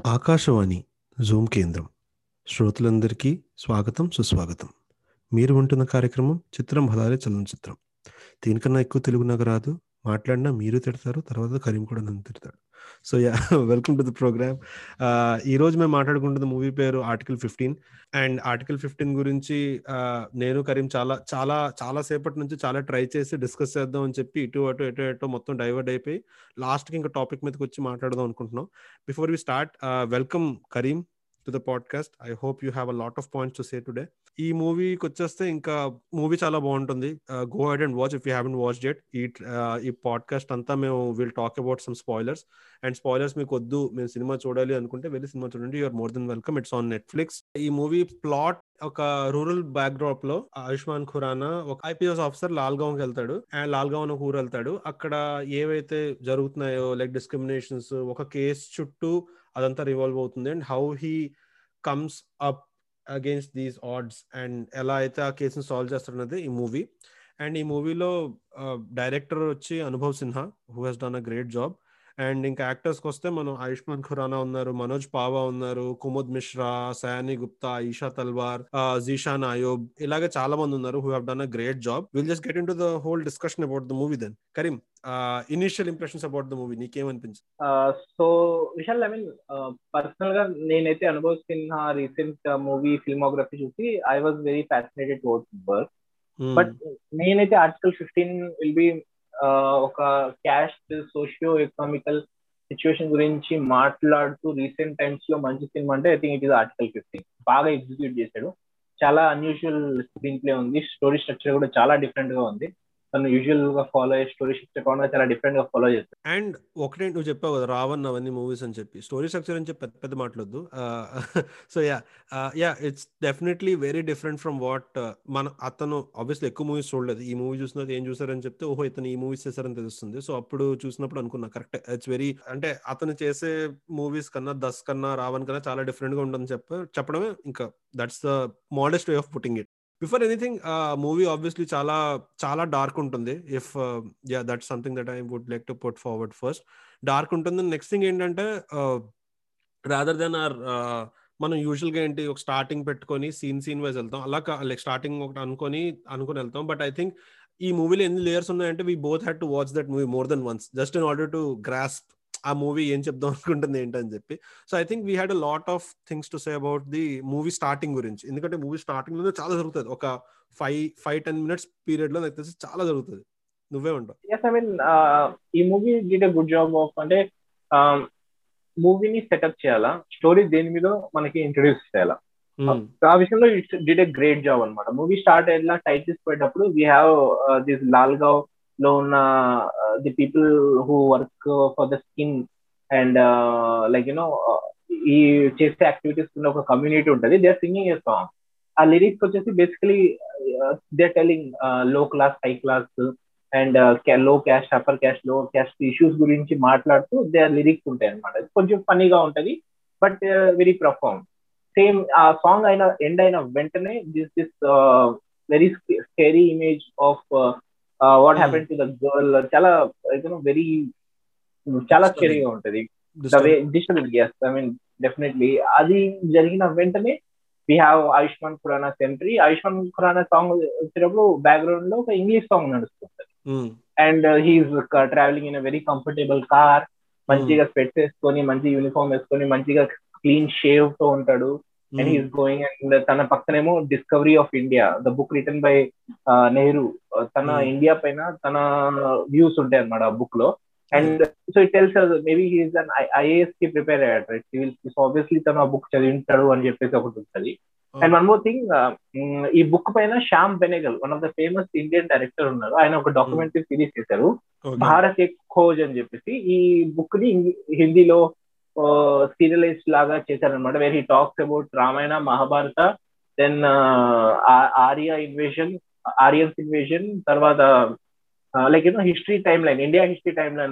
Akashvani Zoom కేంద్రం శ్రోతలందరికీ స్వాగతం సుస్వాగతం మీరు ఉంటున్న కార్యక్రమం చిత్రం భలారే చలనచిత్రం దీనికన్నా ఎక్కువ తెలుగు నాకు రాదు మాట్లాడినా మీరు తిడతారు తర్వాత కరీం కూడా నన్ను తిడతాడు so yeah welcome to the programme ఈ రోజు మేము మాట్లాడుకుంటున్న మూవీ పేరు article fifteen and article fifteen గురించి నేను కరీం చాలా చాలా చాలా సేపటి నుంచి చాలా ట్రై చేసి డిస్కస్ చేద్దాం అని చెప్పి ఇటు అటు ఎటు ఎటు మొత్తం డైవర్ట్ అయిపోయి లాస్ట్కి ఇంకా టాపిక్ మీదకి వచ్చి మాట్లాడదాం అనుకుంటున్నాం before we start welcome Karim to the podcast I hope you have a lot of points to say today ఈ మూవీకి వచ్చేస్తే ఇంకా మూవీ చాలా బాగుంటుంది go head and watch if you haven't watch that ఈ ఈ పాడ్కాస్ట్ అంతా మేము will talk about some spoilers and spoilers మీకు వద్దు మేము సినిమా చూడాలి అనుకుంటే వెళ్ళి సినిమా చూడండి you're more than welcome it's on Netflix ఈ మూవీ ప్లాట్ ఒక రూరల్ బ్యాక్ డ్రాప్ లో ఆయుష్మాన్ ఖురానా ఒక ఐపీఎస్ ఆఫీసర్ లాల్గావ్ కి వెళ్తాడు అండ్ లాల్గావ్ ఒక ఊరు వెళ్తాడు అక్కడ ఏవైతే జరుగుతున్నాయో లైక్ డిస్క్రిమినేషన్స్ ఒక కేసు చుట్టూ అదంతా రివాల్వ్ అవుతుంది and how he comes up against these odds and ఎలా అయితే ఆ కేసుని సాల్వ్ చేస్తారన్నది ఈ మూవీ అండ్ ఈ మూవీలో డైరెక్టర్ వచ్చి Anubhav Sinha who he's done a great job and ఇంకా యాక్టర్స్కి వస్తే మనం ఆయుష్మాన్ ఖురానా ఉన్నారు మనోజ్ పావా ఉన్నారు కుముద్ మిశ్రా సయాని గుప్తా ఈషా తల్వార్ జీషాన్ అయోబ్ ఇలాగే చాలా మంది ఉన్నారు who have done a great job will just get into the whole discussion about the movie then Karim initial impressions about the movie నీకేమనిపించింది so Vishal I mean personal గా నేనైతే Anubhav Sinha recent movie filmography చూసి I was very fascinated towards work but నేనైతే article fifteen will be ఒక caste socio economical situation గురించి మాట్లాడుతూ recent times లో మంచి సినిమా అంటే I think it is article fifteen బాగా ఎగ్జిక్యూట్ చేశాడు చాలా అన్యూజువల్ స్క్రీన్ ప్లే ఉంది స్టోరీ స్ట్రక్చర్ కూడా చాలా డిఫరెంట్ గా ఉంది తను యూజువల్ గా ఫాలో అయ్యే స్టోరీ స్ట్రక్చర్ కాకుండా చాలా డిఫరెంట్ గా ఫాలో చేస్తాడు అండ్ ఒకటే నువ్వు చెప్పావు కదా రావణ్ అవన్నీ మూవీస్ అని చెప్పి స్టోరీ స్ట్రక్చర్ అని చెప్పి పెద్ద పెద్ద మాట్లాడద్దు so yeah yeah it's definitely very different from what మన అతను ఆబ్వియస్లీ ఎక్కువ మూవీస్ చూడలేదు ఈ మూవీ చూసినది ఏం చూసారని చెప్తే ఓహో ఇతను ఈ మూవీస్ చేశారని తెలుస్తుంది సో అప్పుడు చూసినప్పుడు అనుకున్నా కరెక్ట్ ఇట్స్ వెరీ అంటే అతను చేసే మూవీస్ కన్నా దస్ కన్నా రావణ్ కన్నా చాలా డిఫరెంట్ గా ఉంటుందని చెప్ప చెప్పడమే ఇంకా that's the modest way of putting it before anything movie obviously చాలా చాలా డార్క్ ఉంటుంది if yeah that something that I would like to put forward first dark ఉంటుంది నెక్స్ట్ థింగ్ ఏంటంటే రాదర్ దెన్ ఆర్ మనం యూజువల్ గా ఏంటి ఒక starting పెట్టుకొని సీన్ సీన్ వైజ్ వెళ్తాం అలా లైక్ స్టార్టింగ్ ఒకటి అనుకొని అనుకుని వెళ్తాం బట్ ఐ థింక్ ఈ మూవీలో ఎన్ని లేయర్స్ ఉన్నాయంటే we both had to watch that movie more than once just in order to grasp ఆ మూవీ ఏం చెప్దాం అనుకుంటుంది ఏంటని చెప్పి so I think we had a lot of things to say about the movie starting గురించి ఎందుకంటే మూవీ starting లోనే చాలా జరుగుతుంది ఒక five five ten minutes period లో నాకు తెలిసి చాలా జరుగుతుంది నువ్వే ఉంటావు ఎస్ ఐ మీన్ ఈ movie did a good job of అంటే మూవీని సెటప్ చేయాలా స్టోరీ దేని మీద మనకి ఇంట్రొడ్యూస్ చేయాలా ఆ విషయంలో డిడ్ ఎ గ్రేట్ జాబ్ అనమాట మూవీ స్టార్ట్ అయ్యేలా టైటిల్స్ పెట్టినప్పుడు వీ హ్యావ్ దిస్ లాల్గావ్ లో ఉన్న the people who work for the skin and like you know ఈ చేసే యాక్టివిటీస్ ఉన్న ఒక కమ్యూనిటీ ఉంటుంది they are singing a song ఆ లిరిక్స్ వచ్చేసి basically they telling low class high class and low caste upper caste low caste issues గురించి మాట్లాడుతూ they are lyrics ఉంటాయి అనమాట కొంచెం ఫనీగా ఉంటది బట్ వెరీ ప్రఫామ్ సేమ్ ఆ సాంగ్ అయిన ఎండ్ అయిన వెంటనే this this very scary image of what happen to the girl చాలా వెరీ చాలా స్కేరీగా ఉంటది disturbing yes I mean definitely అది జరిగిన వెంటనే we have Ayushmann Khurrana entry Ayushmann Khurrana song వచ్చినప్పుడు బ్యాక్గ్రౌండ్ లో ఒక ఇంగ్లీష్ సాంగ్ నడుస్తుంటది and he's travelling in very comfortable car మంచిగా స్పెట్స్ వేసుకొని మంచి యూనిఫామ్ వేసుకొని మంచిగా క్లీన్ షేవ్ తో ఉంటాడు అండ్ హీస్ గోయింగ్ అండ్ తన పక్కనేమో discovery of India the book written by Nehru తన ఇండియా పైన తన వ్యూస్ ఉంటాయి అనమాట ఆ బుక్ లో and so it tells maybe he's an IAS కి ప్రిపేర్ అయ్యాడు రైట్ సివిల్ సో ఆబ్వియస్లీ తను ఆ బుక్ చదివింటాడు అని చెప్పేసి ఒకటి ఉంటుంది అండ్ వన్ మోర్ థింగ్ ఈ బుక్ పైన Shyam Benegal one of the famous Indian director ఉన్నారు ఆయన ఒక డాక్యుమెంటరీ సిరీస్ చేశారు భారత్ ఎక్ ఖోజ్ అని చెప్పేసి ఈ బుక్ ని హిందీలో సీరియలైజ్ లాగా చేశారనమాట where he talks about Ramayana Mahabharata then Arya invasion Aryans invasion తర్వాత like you know history timeline India history timeline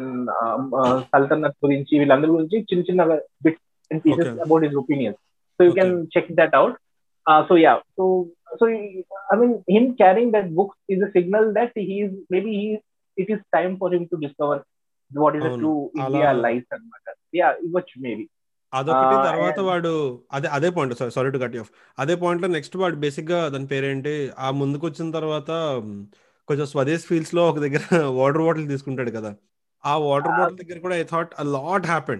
సల్తనత్ గురించి వీళ్ళందరి గురించి చిన్న చిన్న bits and pieces about his opinions so you can check that out so yeah so so I mean him carrying that books is a signal that he's maybe he it is time for him to discover what is true India life అనమాట yeah ఇవ్వచ్చు maybe అదొకటి ఆ, తర్వాత and- వాడు అదే అదే point sorry sorry to cut off అదే point లో నెక్స్ట్ వాడు బేసిక్ గా దాని పేరేంటి ఆ ముందుకు వచ్చిన తర్వాత మ్, కొంచెం స్వదేశ్ ఫీల్డ్స్ లో ఒక దగ్గర వాటర్ బాటిల్ తీసుకుంటాడు కదా ఆ వాటర్ ఆ, బాటిల్ దగ్గర కూడా I thought a lot happened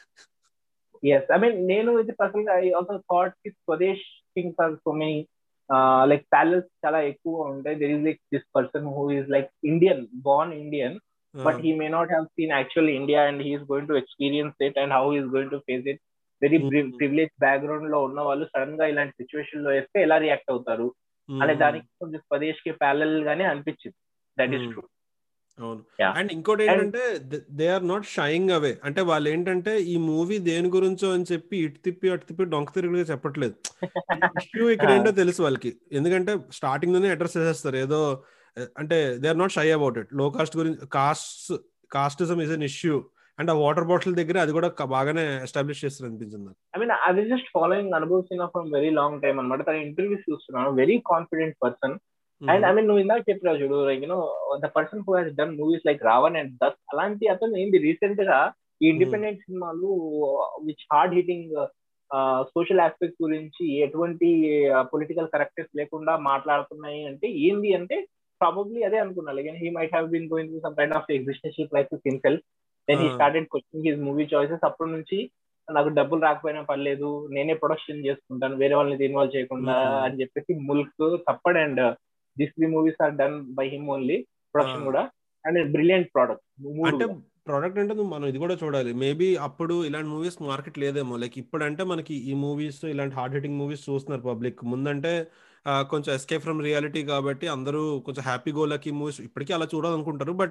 yes I mean నేను ఇది పర్సనల్ ఐ ఆల్సో థాట్ కి Swades things are so many like palace చాలా ఎక్కువ ఉంటాయి there is like this person who is like Indian born Indian but he may not have seen actual India and he is going to experience it and how he is going to face it. Very Mm. Privilege background లో ఉన్న వాళ్ళు sudden గా ఇలాంటి situation లో వేస్తే ఎలా react అవుతారు అనే దానికి కొంచెం స్వదేశ్ కి ప్యారల్ గానే అనిపించింది దట్ ఈస్ Mm. ట్రూ అవును Yeah. అండ్ ఇంకోటి ఏంటంటే they are not shying away అంటే వాళ్ళు ఏంటంటే ఈ మూవీ దేని గురించో అని చెప్పి ఇటు తిప్పి అటు తిప్పి డొంక తిరుగుడుగా చెప్పట్లేదు ఇష్యూ ఇక్కడ ఏంటో తెలుసు వాళ్ళకి ఎందుకంటే స్టార్టింగ్ లోనే అడ్రస్ చేసేస్తారు ఏదో eh, అంటే they are not shy about it low caste గురించి caste casteism is an issue and ఆ వాటర్ బాటిల్ దగ్గర అది కూడా క- బాగానే ఎస్టాబ్లిష్ చేస్తారు అనిపించింది నాకు ఐ మీన్ అది just following Anubhav Sinha from very long time అనమాట తన ఇంటర్వ్యూస్ చూస్తున్నాను very confident person and I mean నువ్వు ఇందాక చెప్పినావు చూడు like you know the person who has done movies like Raavan and Dus అలాంటి అతను ఏంది రీసెంట్ గా ఈ ఇండిపెండెంట్ సినిమాలు which hard hitting social aspect గురించి ఎటువంటి పొలిటికల్ కరెక్టెస్ లేకుండా మాట్లాడుతున్నాయి అంటే ఏంది అంటే ప్రాబబ్లీ అదే అనుకున్నా like he might have been going to some kind of existential crisis himself then he Ah. Started question his movie choices అప్పటి నుంచి నాకు డబ్బులు రాకపోయినా పర్లేదు నేనే ప్రొడక్షన్ చేసుకుంటాను వేరే వాళ్ళని ఇన్వాల్వ్ చేయకుండా Hmm. అని చెప్పేసి Mulk Thappad and this three movies are done by him only production Ah. కూడా అండ్ బ్రిలియంట్ ప్రోడక్ట్ అంటే ప్రోడక్ట్ అంటే నువ్వు మనం ఇది కూడా చూడాలి మేబీ అప్పుడు ఇలాంటి మూవీస్ మార్కెట్ లేదేమో లైక్ ఇప్పుడు అంటే మనకి ఈ మూవీస్ ఇలాంటి హార్డ్ హిట్టింగ్ మూవీస్ చూస్తున్నారు పబ్లిక్ ముందంటే ఆ, కొంచెం ఎస్కేప్ ఫ్రమ్ రియాలిటీ కాబట్టి అందరూ కొంచెం హ్యాపీ గోలకి మూవీస్ ఇప్పటికీ అలా చూడాలనుకుంటారు బట్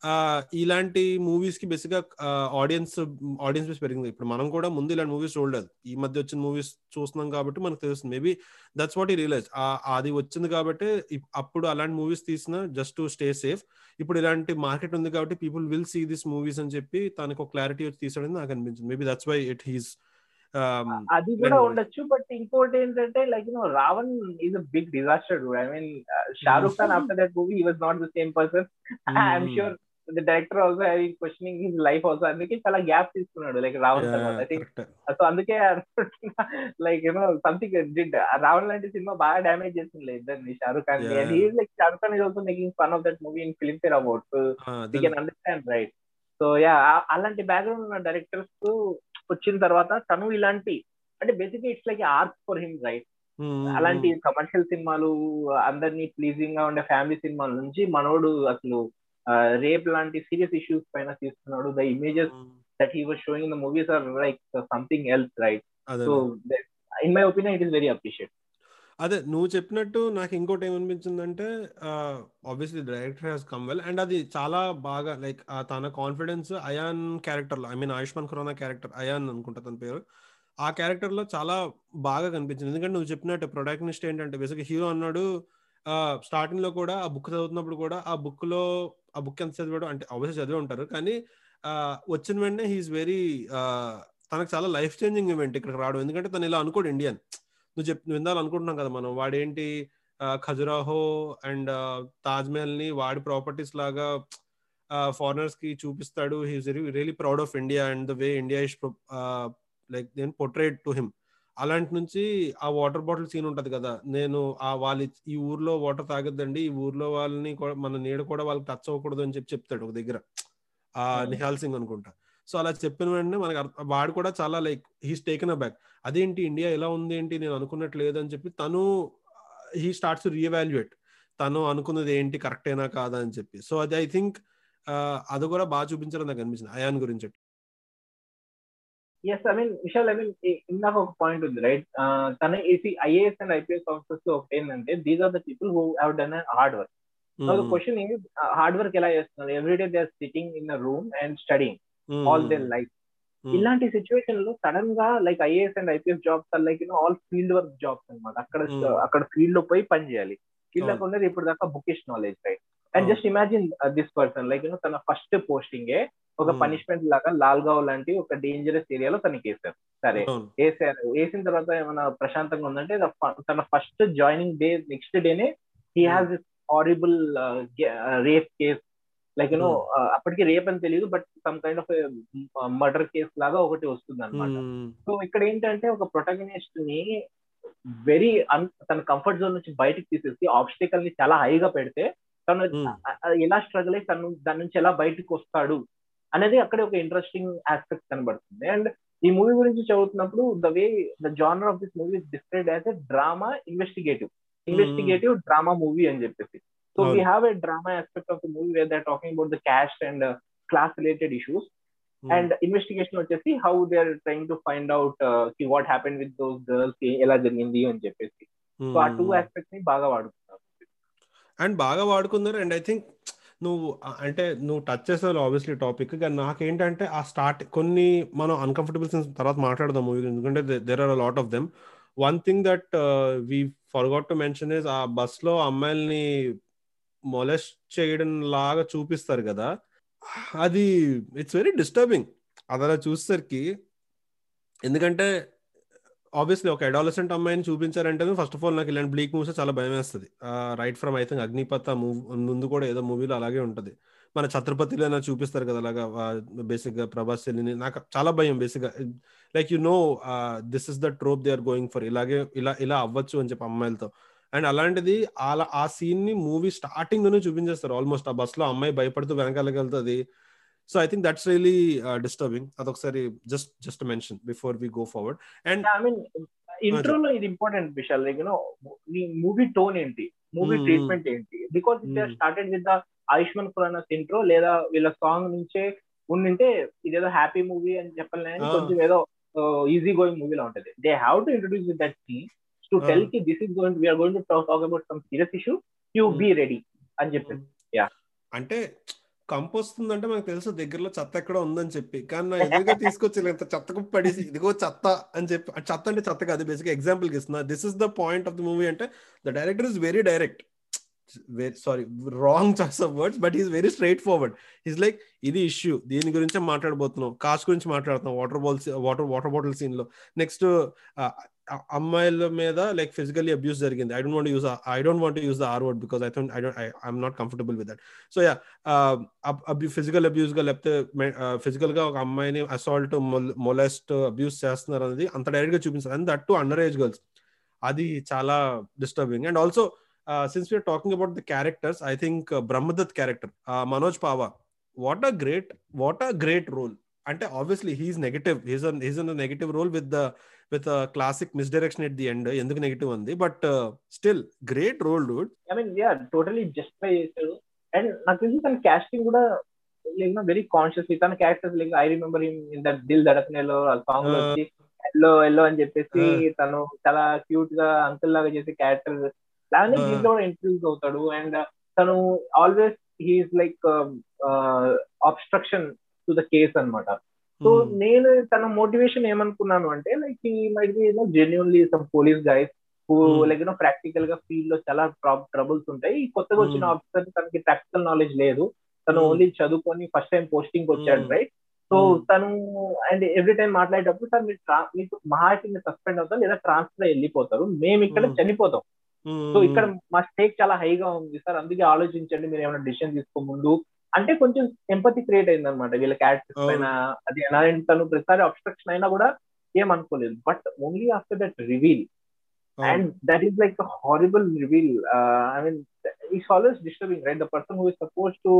ఇలాంటి మూవీస్ కి బేసిక్ గా ఆడియన్స్ ఆడియన్స్ బేస్ పెరిగింది ఇప్పుడు మనం కూడా ముందు ఇలాంటి మూవీస్ చూడలేదు ఈ మధ్య వచ్చిన మూవీస్ చూస్తున్నాం కాబట్టి మనకు తెలుస్తుంది మేబీ దట్స్ వాట్ ఈ రియలైజ్ అది వచ్చింది కాబట్టి ఇప్- అప్పుడు అలాంటి మూవీస్ తీసిన జస్ట్ టు స్టే సేఫ్ ఇప్పుడు ఇలాంటి మార్కెట్ ఉంది కాబట్టి people will see this movies అని చెప్పి తనకు ఒక క్లారిటీ వచ్చి తీసాడని నాకు అనిపించింది maybe that's why it he's అది కూడా ఉండొచ్చు బట్ ఇంకోటి ఏంటంటే like you know Raavan is a big disaster I mean Shahrukh Khan after that movie ఈ was not the same person I'm sure the director also having questioning his life also అందుకే చాలా gap తీసుకున్నాడు like Raavan తర్వాత ఐ థింక్ సో అందుకే like you know something did Raavan లాంటి సినిమా బాగా damage చేసింది ఇద్దరిని Shahrukh Khan Yeah. And he like Shahrukh Khan is also making fun of that movie in Filmfare about we can understand right so yeah అలాంటి background ఉన్న directors వచ్చిన తర్వాత తను ఇలాంటి అంటే basically it's like art for him right అలాంటి కమర్షియల్ సినిమాలు అందరినీ ప్లీజింగ్ గా ఉండే ఫ్యామిలీ సినిమాల నుంచి మనోడు అసలు రేప్ లాంటి సీరియస్ ఇష్యూస్ పైన తీస్తున్నాడు the images that he was showing the movies are like something else right అదే so in my opinion it is very appreciate అదే నువ్వు చెప్పినట్టు నాకు ఇంకోటి ఏమనిపించిందంటే obviously director has come well and అది చాలా బాగా లైక్ తన కాన్ఫిడెన్స్ అయాన్ క్యారెక్టర్ లో I mean Ayushmann Khurrana character Ayaan అనుకుంటా తన పేరు ఆ క్యారెక్టర్ లో చాలా బాగా కనిపించింది ఎందుకంటే నువ్వు చెప్పినట్టు ప్రొటాగనిస్ట్ ఏంటంటే బేసిక్ హీరో అన్నాడు స్టార్టింగ్ లో కూడా ఆ బుక్ చదువుతున్నప్పుడు కూడా ఆ బుక్ లో ఆ బుక్ ఎంత చదివాడు అంటే ఆబ్వియస్లీ చదివి ఉంటారు కానీ ఆ, వచ్చిన వెంటనే హీఈస్ వెరీ తనకు చాలా లైఫ్ చేంజింగ్ ఈవెంట్ ఇక్కడికి రావడం ఎందుకంటే తను ఇలా అనుకోడు ఇండియన్ నువ్వు చెప్ నువ్వు ఇందాలు అనుకుంటున్నాం కదా మనం వాడేంటి ఆ, ఖజురాహో అండ్ తాజ్ మహల్ ని వాడి ప్రాపర్టీస్ లాగా ఫారినర్స్ కి చూపిస్తాడు he's really proud of India and the way India is like నేను పొట్రేట్ టు హిమ్ అలాంటి నుంచి ఆ వాటర్ బాటిల్ సీన్ ఉంటది కదా నేను ఆ వాళ్ళ ఈ ఊర్లో వాటర్ తాగొద్దండి ఈ ఊర్లో వాళ్ళని కూడా- మన నీడ కూడా వాళ్ళకి టచ్ అవ్వకూడదు అని చెప్పి చెప్తాడు ఒక దగ్గర ఆ Hmm. నిహాల్ సింగ్ అనుకుంటా సో అలా చెప్పిన వెంటనే మనకి అర్థ- వాడు కూడా చాలా like he's taken a back అదేంటి ఇండియా ఎలా ఉంది ఏంటి నేను అనుకున్నట్లు లేదని చెప్పి తను హీ స్టార్ట్స్ రీఎవాల్యుయేట్ తను అనుకున్నది ఏంటి కరెక్టేనా కాదా అని చెప్పి సో అది ఐ థింక్ అది కూడా బాగా చూపించడం నాకు అనిపించింది అయాన్ గురించి yes I mean Vishal I mean ఇందాక ఒక పాయింట్ ఉంది రైట్ తన AC IAS and IPS officers లో ఒకటి ఏంటంటే these are the people who have done hard work so the question is hard work ఎలా చేస్తున్నారు every day they are sitting in room and studying all their life ఇలాంటి situation లో sudden గా like IAS and IPS jobs like you know all field work jobs అనమాట అక్కడ Hmm. అక్కడ field లో పోయి పని చేయాలి వీళ్ళకి అవును. ఉన్నది ఇప్పుడు దాకా బుకిష్ నాలెడ్జ్ రైట్ అండ్ అవును. Just imagine this person like you know తన ఫస్ట్ పోస్టింగ్ ఒక Hmm. పనిష్మెంట్ లాగా లాల్గావ్ లాంటి ఒక డేంజరస్ ఏరియాలో తనకి వేశారు సరే వేసారు వేసిన తర్వాత ఏమైనా ప్రశాంతంగా ఉందంటే the fir- తన ఫస్ట్ జాయినింగ్ డే నెక్స్ట్ డేనే he Hmm. Has this horrible rape case like you know అప్పటికి రేప్ అని తెలియదు but some kind of murder case లాగా ఒకటి వస్తుంది అనమాట సో ఇక్కడ ఏంటంటే ఒక ప్రొటగనిస్ట్ ని వెరీ తన కంఫర్ట్ జోన్ నుంచి బయటకు తీసేసి ఆబ్స్టికల్ ని చాలా హైగా పెడితే తను ఎలా స్ట్రగుల్ అయ్యి తను దాని నుంచి ఎలా బయటకు వస్తాడు అనేది అక్కడ ఒక ఇంట్రెస్టింగ్ ఆస్పెక్ట్ కనబడుతుంది అండ్ ఈ మూవీ గురించి చదువుతున్నప్పుడు the way the genre of this movie describe as a drama investigative investigative drama movie అని చెప్పేసి so we have a drama aspect of the movie where they're talking about the caste and class related issues and investigation వచ్చేసి how they are trying to find out కి what happen with those girls ఎలా జరిగింది అని చెప్పేసి so ఆ two aspect ని బాగా వాడుకున్నారు అండ్ బాగా వాడుకున్నారు అండ్ ఐ థింక్ నువ్వు అంటే నువ్వు టచ్ చేసావు ఆబ్వియస్లీ టాపిక్ కానీ నాకేంటంటే ఆ స్టార్ట్ కొన్ని మనం అన్కంఫర్టబుల్ సీన్స్ తర్వాత మాట్లాడదాం మూవీ ఎందుకంటే there are lot of them one thing that we forgot to mention is ఆ బస్ లో అమ్మాయిల్ని మొలెస్ట్ చేయడం లాగా చూపిస్తారు కదా అది ఇట్స్ వెరీ డిస్టర్బింగ్ అది అలా చూసేసరికి ఎందుకంటే ఆబ్వియస్లీ ఒక అడాలసెంట్ అమ్మాయిని చూపించారంటే ఫస్ట్ ఆఫ్ ఆల్ నాకు ఇలాంటి బ్లీక్ మూవ్స్ చాలా భయం వేస్తుంది right from I think Agneepath movie ముందు కూడా ఏదో మూవీలో అలాగే ఉంటుంది మన ఛత్రపతిలో చూపిస్తారు కదా అలాగా బేసిక్ గా ప్రభాస్ చెల్లిని నాకు చాలా భయం బేసిక్ గా like you know this is the trope they are going for ఇలాగే ఇలా ఇలా అవ్వచ్చు అని చెప్పి అమ్మాయిలతో అండ్ అలాంటిది అలా ఆ సీన్ ని మూవీ స్టార్టింగ్ లోనే చూపించేస్తారు ఆల్మోస్ట్ ఆ బస్ లో అమ్మాయి భయపడుతూ వెనకాలకి వెళ్తుంది so I think that's really disturbing అదొకసారి just just mention before we go forward and I mean ఇంట్రోలో ఇది ఇంపార్టెంట్ విషయాలు లైక్ యూనో నీ మూవీ టోన్ ఏంటి మూవీ ట్రీట్మెంట్ ఏంటి because it started with the Ayushmann Khurrana's intro లేదా వీళ్ళ సాంగ్ నుంచే ఉండింటే ఇదేదో హ్యాపీ మూవీ అని చెప్పలేని కొంచెం ఏదో ఈజీ గోయింగ్ మూవీలో ఉంటది they have to introduce with that scene to tell కి this is going we're going to talk about some serious issue you be ready అని చెప్పి యా అంటే కంపు వస్తుందంటే మనకు తెలుసు దగ్గరలో చెత్త ఎక్కడ ఉందని చెప్పి కానీ నా ఎదురుగా తీసుకొచ్చి ఇంత చెత్తకు పడేసి ఇదిగో చెత్త అని చెప్పి చెత్త అంటే చెత్త కాదు బేసిక్ ఎగ్జాంపుల్ ఇస్తున్నా this is the point of the movie అంటే the director is very direct sorry wrong choice of words but is very straightforward is like ఇది ఇష్యూ దీని గురించే మాట్లాడబోతున్నాం కాస్ట్ గురించి మాట్లాడుతున్నాం water balls water water bottle scene లో next అమ్మాయిల మీద లైక్ ఫిజికల్లీ అబ్యూస్ జరిగింది I don't want use I don't want use the R word because I think I don't I'm not comfortable with that so yeah physical abuse గా లేకపోతే physical గా ఒక అమ్మాయిని assault molest abuse చేస్తున్నారు అనేది అంత direct గా చూపించారు and that to underage girls అది చాలా disturbing and also since we're talking about the characters I think Brahmdatt character Manoj Pahwa what a great what a great role అంటే obviously he's negative he's he's an negative role with the with classic misdirection at the end ఎందుకు negative ఉంది but still great role dude I mean yeah totally justify చేశాడు అండ్ నాకు తెలిసి తన casting కూడా like very conscious తన characters like I remember him in that Dil దడకనేలో ఆ సాంగ్ లో వచ్చి ఎల్లో ఎల్లో అని చెప్పేసి తను చాలా క్యూట్ గా అంకుల్ లాగా చేసే క్యారెక్టర్ లాగానే దీంట్లో కూడా ఇంట్రడ్యూస్ అవుతాడు అండ్ తను always he's like obstruction to the case అనమాట సో నేను తన మోటివేషన్ ఏమనుకున్నాను అంటే like he might be you know genuinely some police guys who like you know practical గా ఫీల్డ్ లో చాలా ట్రబుల్స్ ఉంటాయి కొత్తగా వచ్చిన ఆఫీసర్ తనకి ప్రాక్టికల్ నాలెడ్జ్ లేదు తను ఓన్లీ చదువుకొని ఫస్ట్ టైం పోస్టింగ్ వచ్చాడు రైట్ సో తను అండ్ ఎవ్రీ టైం మాట్లాడేటప్పుడు సార్ మీరు మీకు మహా మీరు సస్పెండ్ అవుతారు లేదా ట్రాన్స్ఫర్ వెళ్ళిపోతారు మేము ఇక్కడ చనిపోతాం సో ఇక్కడ మా స్టేక్ చాలా హైగా ఉంది సార్ అందుకే ఆలోచించండి మీరు ఏమైనా డిసిషన్ తీసుకో ముందు అంటే కొంచెం ఎంపతి క్రియేట్ అయింది అనమాట వీళ్ళ క్యారెక్టర్స్ పైన అది తను ప్రతిసారి అబ్స్ట్రక్షన్ అయినా కూడా ఏమనుకోలేదు but only after that reveal and that is like horrible reveal I mean is always disturbing right the person who is suppose to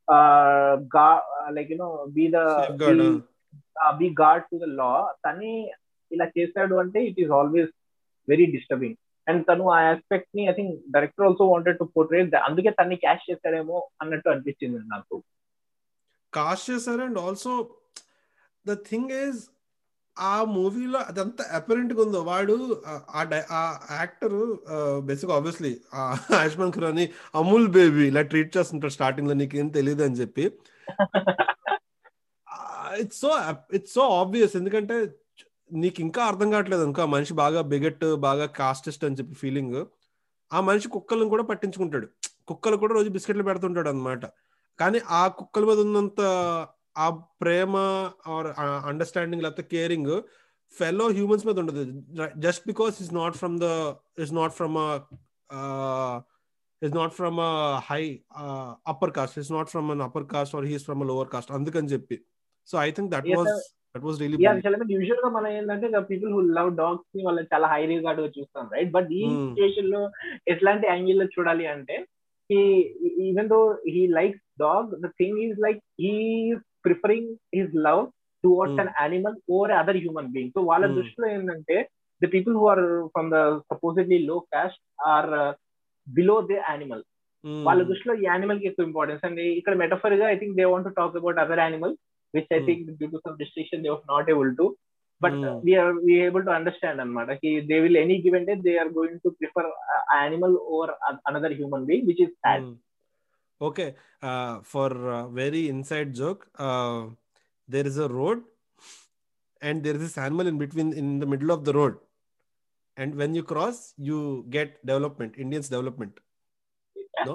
like you know be the be guard to the law తనే ఇలా చేశాడు అంటే it is always very disturbing and తను ఆ aspect ని I think director also wanted to portray అందుకే తన్ని cast చేశాడేమో అన్నట్టు అనిపించింది నాకు కాస్ట్ చేశారు and also the thing is ఆ మూవీలో అదంతా అపరెంట్ గా ఉందో వాడు ఆ actor basic obviously Ayushmann Khurrana Amul baby ఇలా ట్రీట్ చేస్తుంటారు స్టార్టింగ్ లో నీకేం తెలియదు అని చెప్పి it's so it's so obvious ఎందుకంటే నీకు ఇంకా అర్థం కావట్లేదు అనుకో ఆ మనిషి బాగా బిగెట్ బాగా కాస్టెస్ట్ అని చెప్పి ఫీలింగ్ ఆ మనిషి కుక్కలను కూడా పట్టించుకుంటాడు కుక్కలు కూడా రోజు బిస్కెట్లు పెడుతుంటాడు అనమాట కానీ ఆ కుక్కల మీద ఉన్నంత ఆ ప్రేమ ఆర్ అండర్స్టాండింగ్ లేకపోతే కేరింగ్ ఫెలో హ్యూమన్స్ మీద ఉండదు just because is not from the is not from is not from a high uh, upper caste he's not from an upper caste or he's from a lower caste అందుకని చెప్పి so I think that Yes, was sir. That was really yeah చాలా usual గా మనం ఏంటంటే people who love dogs ని వాళ్ళు చాలా high regard గా చూస్తాం రైట్ బట్ ఈ Hmm. సిచ్యుయేషన్ లో ఎట్లాంటి యాంగిల్ లో చూడాలి అంటే he even though he likes dog the thing is like he is preferring his love towards Hmm. an animal over other human being so వాళ్ళ Hmm. దృష్టిలో ఏంటంటే the people who are from the supposedly low caste are uh, below the animal వాళ్ళ దృష్టిలో ఈ animal కి ఎక్కువ importance and ఇక్కడ metaphor గా I think they want talk about other animal which I Hmm. Think due to some distraction they not able to but Hmm. We're we able to understand అనమాట they will any given day they are going to prefer animal over another human being which is sad okay for very inside joke there is a road and there is this animal in between in the middle of the road and when you cross you get development Indians development No?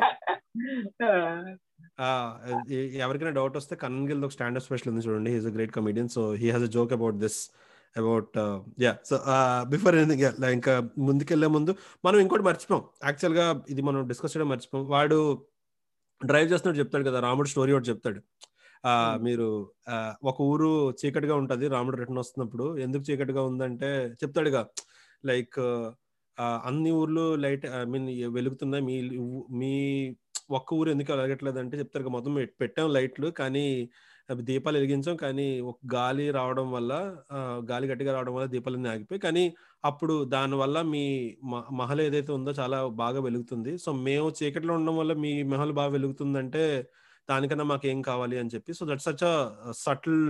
ఎవరికైనా doubt వస్తే కన్నన్ గిల్ ఒక standard special ఉంది చూడండి he's a great comedian so he has a joke about this about yeah so before anything ఇంకా ముందుకెళ్లే ముందు మనం ఇంకోటి మర్చిపోం యాక్చువల్ గా ఇది మనం డిస్కస్ చేయడం మర్చిపోం వాడు డ్రైవ్ చేస్తున్నట్టు చెప్తాడు కదా రాముడు స్టోరీ ఒకటి చెప్తాడు ఆ Hmm. మీరు ఆ, ఒక ఊరు చీకటిగా ఉంటది రాముడు రిటర్న్ వస్తున్నప్పుడు ఎందుకు చీకటిగా ఉందంటే చెప్తాడుగా లైక్ అన్ని ఊర్లు లైట్ ఐ మీన్ వెలుగుతున్నాయి మీ ఊ- మీ ఒక్క ఊరు ఎందుకు వెలగట్లేదు అంటే చెప్తారు కదా, మొత్తం పెట్- పెట్టాం లైట్లు కానీ అవి దీపాలు వెలిగించాం కానీ ఒక గాలి రావడం వల్ల ఆ, గాలి గట్టిగా రావడం వల్ల దీపాలన్నీ ఆగిపోయి కానీ అప్పుడు దానివల్ల మీ మ- మహల్ ఏదైతే ఉందో చాలా బాగా వెలుగుతుంది సో మేము చీకట్లో ఉండడం వల్ల మీ మహల్ బాగా వెలుగుతుందంటే దానికన్నా మాకు ఏం కావాలి అని చెప్పి so that such subtle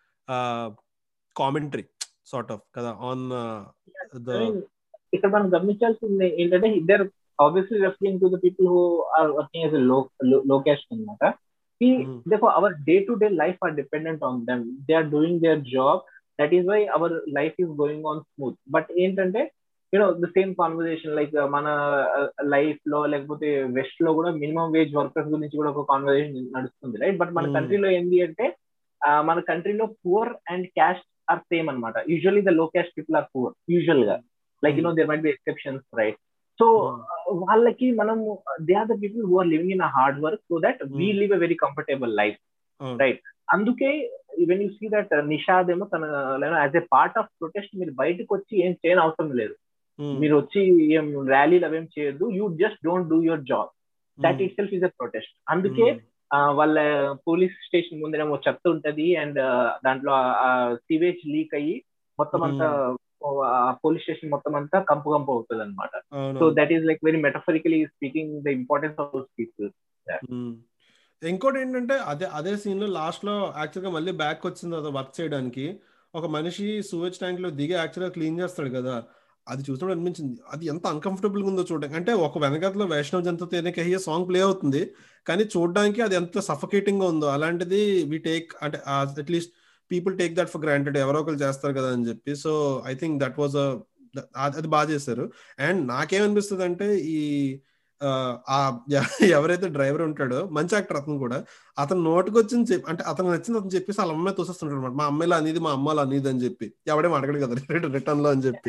commentary sort of కదా ఆన్ ద I mean, ఇక్కడ మనం గమనించాల్సింది ఏంటంటే ఇద్దరు obviously referring to the people who are working as low low caste అనమాట Mhm. therefore our day to day life are dependent on them they are doing their job that is why our life is going on smooth but ఏంటంటే you know the same conversation like uh, మన life లో లేకపోతే west లో కూడా minimum wage workers గురించి కూడా ఒక conversation నడుస్తుంది రైట్ బట్ మన Hmm. కంట్రీలో ఏంటి అంటే ఆ, మన కంట్రీలో poor and caste are same అనమాట usually the low caste people are poor usual గా like you know there might be exceptions right so వాళ్ళకి మనం they are the people who are living in a hard work so that we Hmm. Live a very comfortable life అవును. Right. అందుకే when you see that Nishad ఏమో తన as a part of protest మీరు బయటకు వచ్చి ఏం చేయని అవసరం లేదు Hmm. మీరు వచ్చి ఏం ర్యాలీలు అవేం చేయొద్దు you just don't do your job that Hmm. Itself is a protest అందుకే Hmm. ఆ, వాళ్ళ పోలీస్ స్టేషన్ ముందేమో చెత్త ఉంటది అండ్ దాంట్లో సివేజ్ లీక్ అయ్యి మొత్తం అంతా పోలీస్ స్టేషన్ మొత్తం అంతా కంపు కంపు అవుతుంది అనమాట అవును so that is like very metaphorically speaking the importance of those people మ్మ్. ఇంకోటి ఏంటంటే అదే అదే సీన్ లో లాస్ట్ లో యాక్చువల్ గా మళ్ళీ బ్యాక్ వచ్చింది అది వర్క్ చేయడానికి ఒక మనిషి సూవేజ్ ట్యాంక్ లో దిగి యాక్చువల్ గా క్లీన్ చేస్తాడు కదా అది చూసినప్పుడు అనిపించింది అది ఎంత అన్కంఫర్టబుల్ గా ఉందో చూడడానికి అంటే ఒక వెనకట్లో వైష్ణవ్ జంతో తేనే కహియే సాంగ్ ప్లే అవుతుంది కానీ చూడడానికి అది ఎంత సఫకేటింగ్ గా ఉందో అలాంటిది వి టేక్ అంటే at least people take that for granted ఎవరో ఒకరు చేస్తారు కదా అని చెప్పి so I think that was అది బాగా చేశారు అండ్ నాకేమనిపిస్తుంది అంటే ఈ ఆ, ఆ ఎ- ఎవరైతే డ్రైవర్ ఉంటాడో మంచి యాక్టర్ అతను కూడా అతను నోటికి వచ్చింది చెప్పి అంటే అతను నచ్చింది అతను చెప్పేసి వాళ్ళ అమ్మాయి తోసేస్తుంటాడు అనమాట మా అమ్మాయిలో అనేది మా అమ్మాయిలో అనేది అని చెప్పి ఎవడేం అడగడు కదా రిటర్న్ లో అని చెప్పి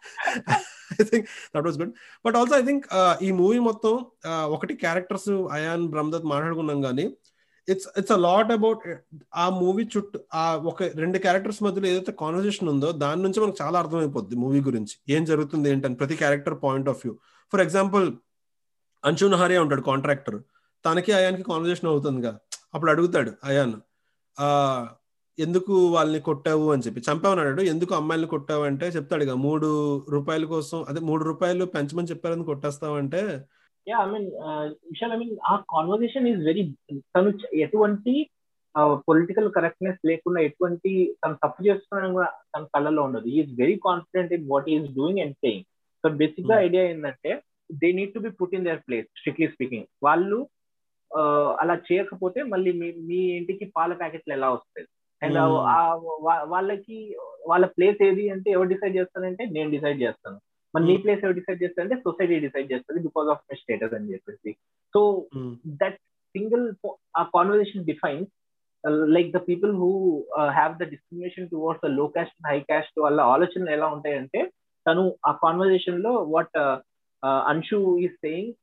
I think that was good but also I think ఈ మూవీ మొత్తం ఆ, ఒకటి క్యారెక్టర్స్ అయాన్ బ్రహ్మదత్ మాట్లాడుకున్నాం కానీ it's it's a lot about ఆ మూవీ చుట్టూ ఆ ఒక రెండు క్యారెక్టర్స్ మధ్యలో ఏదైతే కాన్వర్సేషన్ ఉందో దాని నుంచి మనకు చాలా అర్థమైపోద్ది మూవీ గురించి ఏం జరుగుతుంది ఏంటని ప్రతి character point of view for example Anshu Nahariya ఉంటాడు కాంట్రాక్టర్ తనకి అయాన్కి కాన్వర్జేషన్ అవుతుందిగా అప్పుడు అడుగుతాడు అయాన్ ఆ ఎందుకు వాళ్ళని కొట్టావు అని చెప్పి చంపావని అన్నాడు ఎందుకు అమ్మాయిని కొట్టావు అంటే చెప్తాడు ఇక మూడు రూపాయల కోసం అదే మూడు రూపాయలు పెంచమని చెప్పారని కొట్టేస్తావంటే yeah I mean Vishal I mean ఆ కాన్వర్సేషన్ ఈజ్ వెరీ తను చ- ఎటువంటి పొలిటికల్ కరెక్ట్నెస్ లేకుండా ఎటువంటి తను తప్పు చేస్తున్నాడని కూడా తన కళ్ళలో ఉండదు is very confident in what is doing and saying so basic గా Hmm. ఐడియా ఏంటంటే they need to be put in their place strictly speaking వాళ్ళు ఆ, అలా చేయకపోతే మళ్ళీ మీ మీ ఇంటికి పాల ప్యాకెట్లు ఎలా వస్తాయి అండ్ Hmm. వాళ్ళకి వాళ్ళ ప్లేస్ ఏది అంటే ఎవరు డిసైడ్ చేస్తారంటే నేను డిసైడ్ చేస్తాను మరి నీ Hmm. ప్లేస్ ఎవరు డిసైడ్ చేస్తారంటే సొసైటీ డిసైడ్ చేస్తుంది బికాస్ ఆఫ్ మై స్టేటస్ అని చెప్పేసి so um, that single po- uh, conversation defines uh, like the people who uh, have the discrimination towards the low caste and high caste వాళ్ళ ఆలోచనలు ఎలా ఉంటాయంటే తను ఆ కాన్వర్జేషన్ లో what Anshu is saying is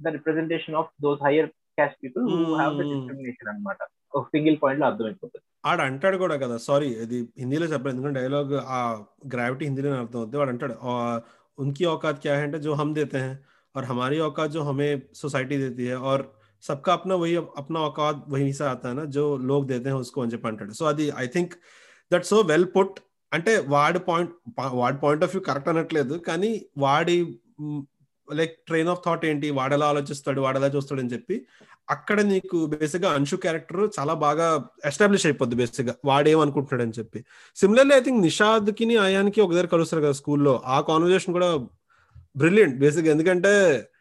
the representation of those higher caste people who have the Hmm. Discrimination అనమాట ఒక single point లో అర్థమైపోతుంది ఆడ అంటాడు కూడా కదా సారీ ఇది హిందీలో చెప్పలేదు ఎందుకంటే డైలాగ్ ఆ గ్రావిటీ హిందీలో అర్థం అవుతుంది వాడు అంటాడు "ఆ, उनकी औकात क्या है जो हम देते हैं और हमारी औकात जो हमें सोसाइटी देती है और सबका अपना वही अपना औकात वहीं से आता है ना जो लोग देते हैं उसको అని చెప్పి అంటాడు సో అది I think that so well put అంటే వాడి పాయింట్ వాడి పాయింట్ ఆఫ్ వ్యూ కరెక్ట్ అనట్లేదు కానీ వాడి లైక్ ట్రైన్ ఆఫ్ థాట్ ఏంటి వాడెలా ఆలోచిస్తాడు వాడెలా చూస్తాడు అని చెప్పి అక్కడ నీకు బేసిక్ గా అంశు క్యారెక్టర్ చాలా బాగా ఎస్టాబ్లిష్ అయిపోద్ది బేసిక్ గా వాడేమనుకుంటున్నాడు అని చెప్పి సిమిలర్లీ ఐ థింక్ నిషాద్ కి అయాన్కి ఒక దగ్గర కలుస్తారు కదా స్కూల్లో ఆ కాన్వర్జేషన్ కూడా బ్రిలియంట్ బేసిక్ ఎందుకంటే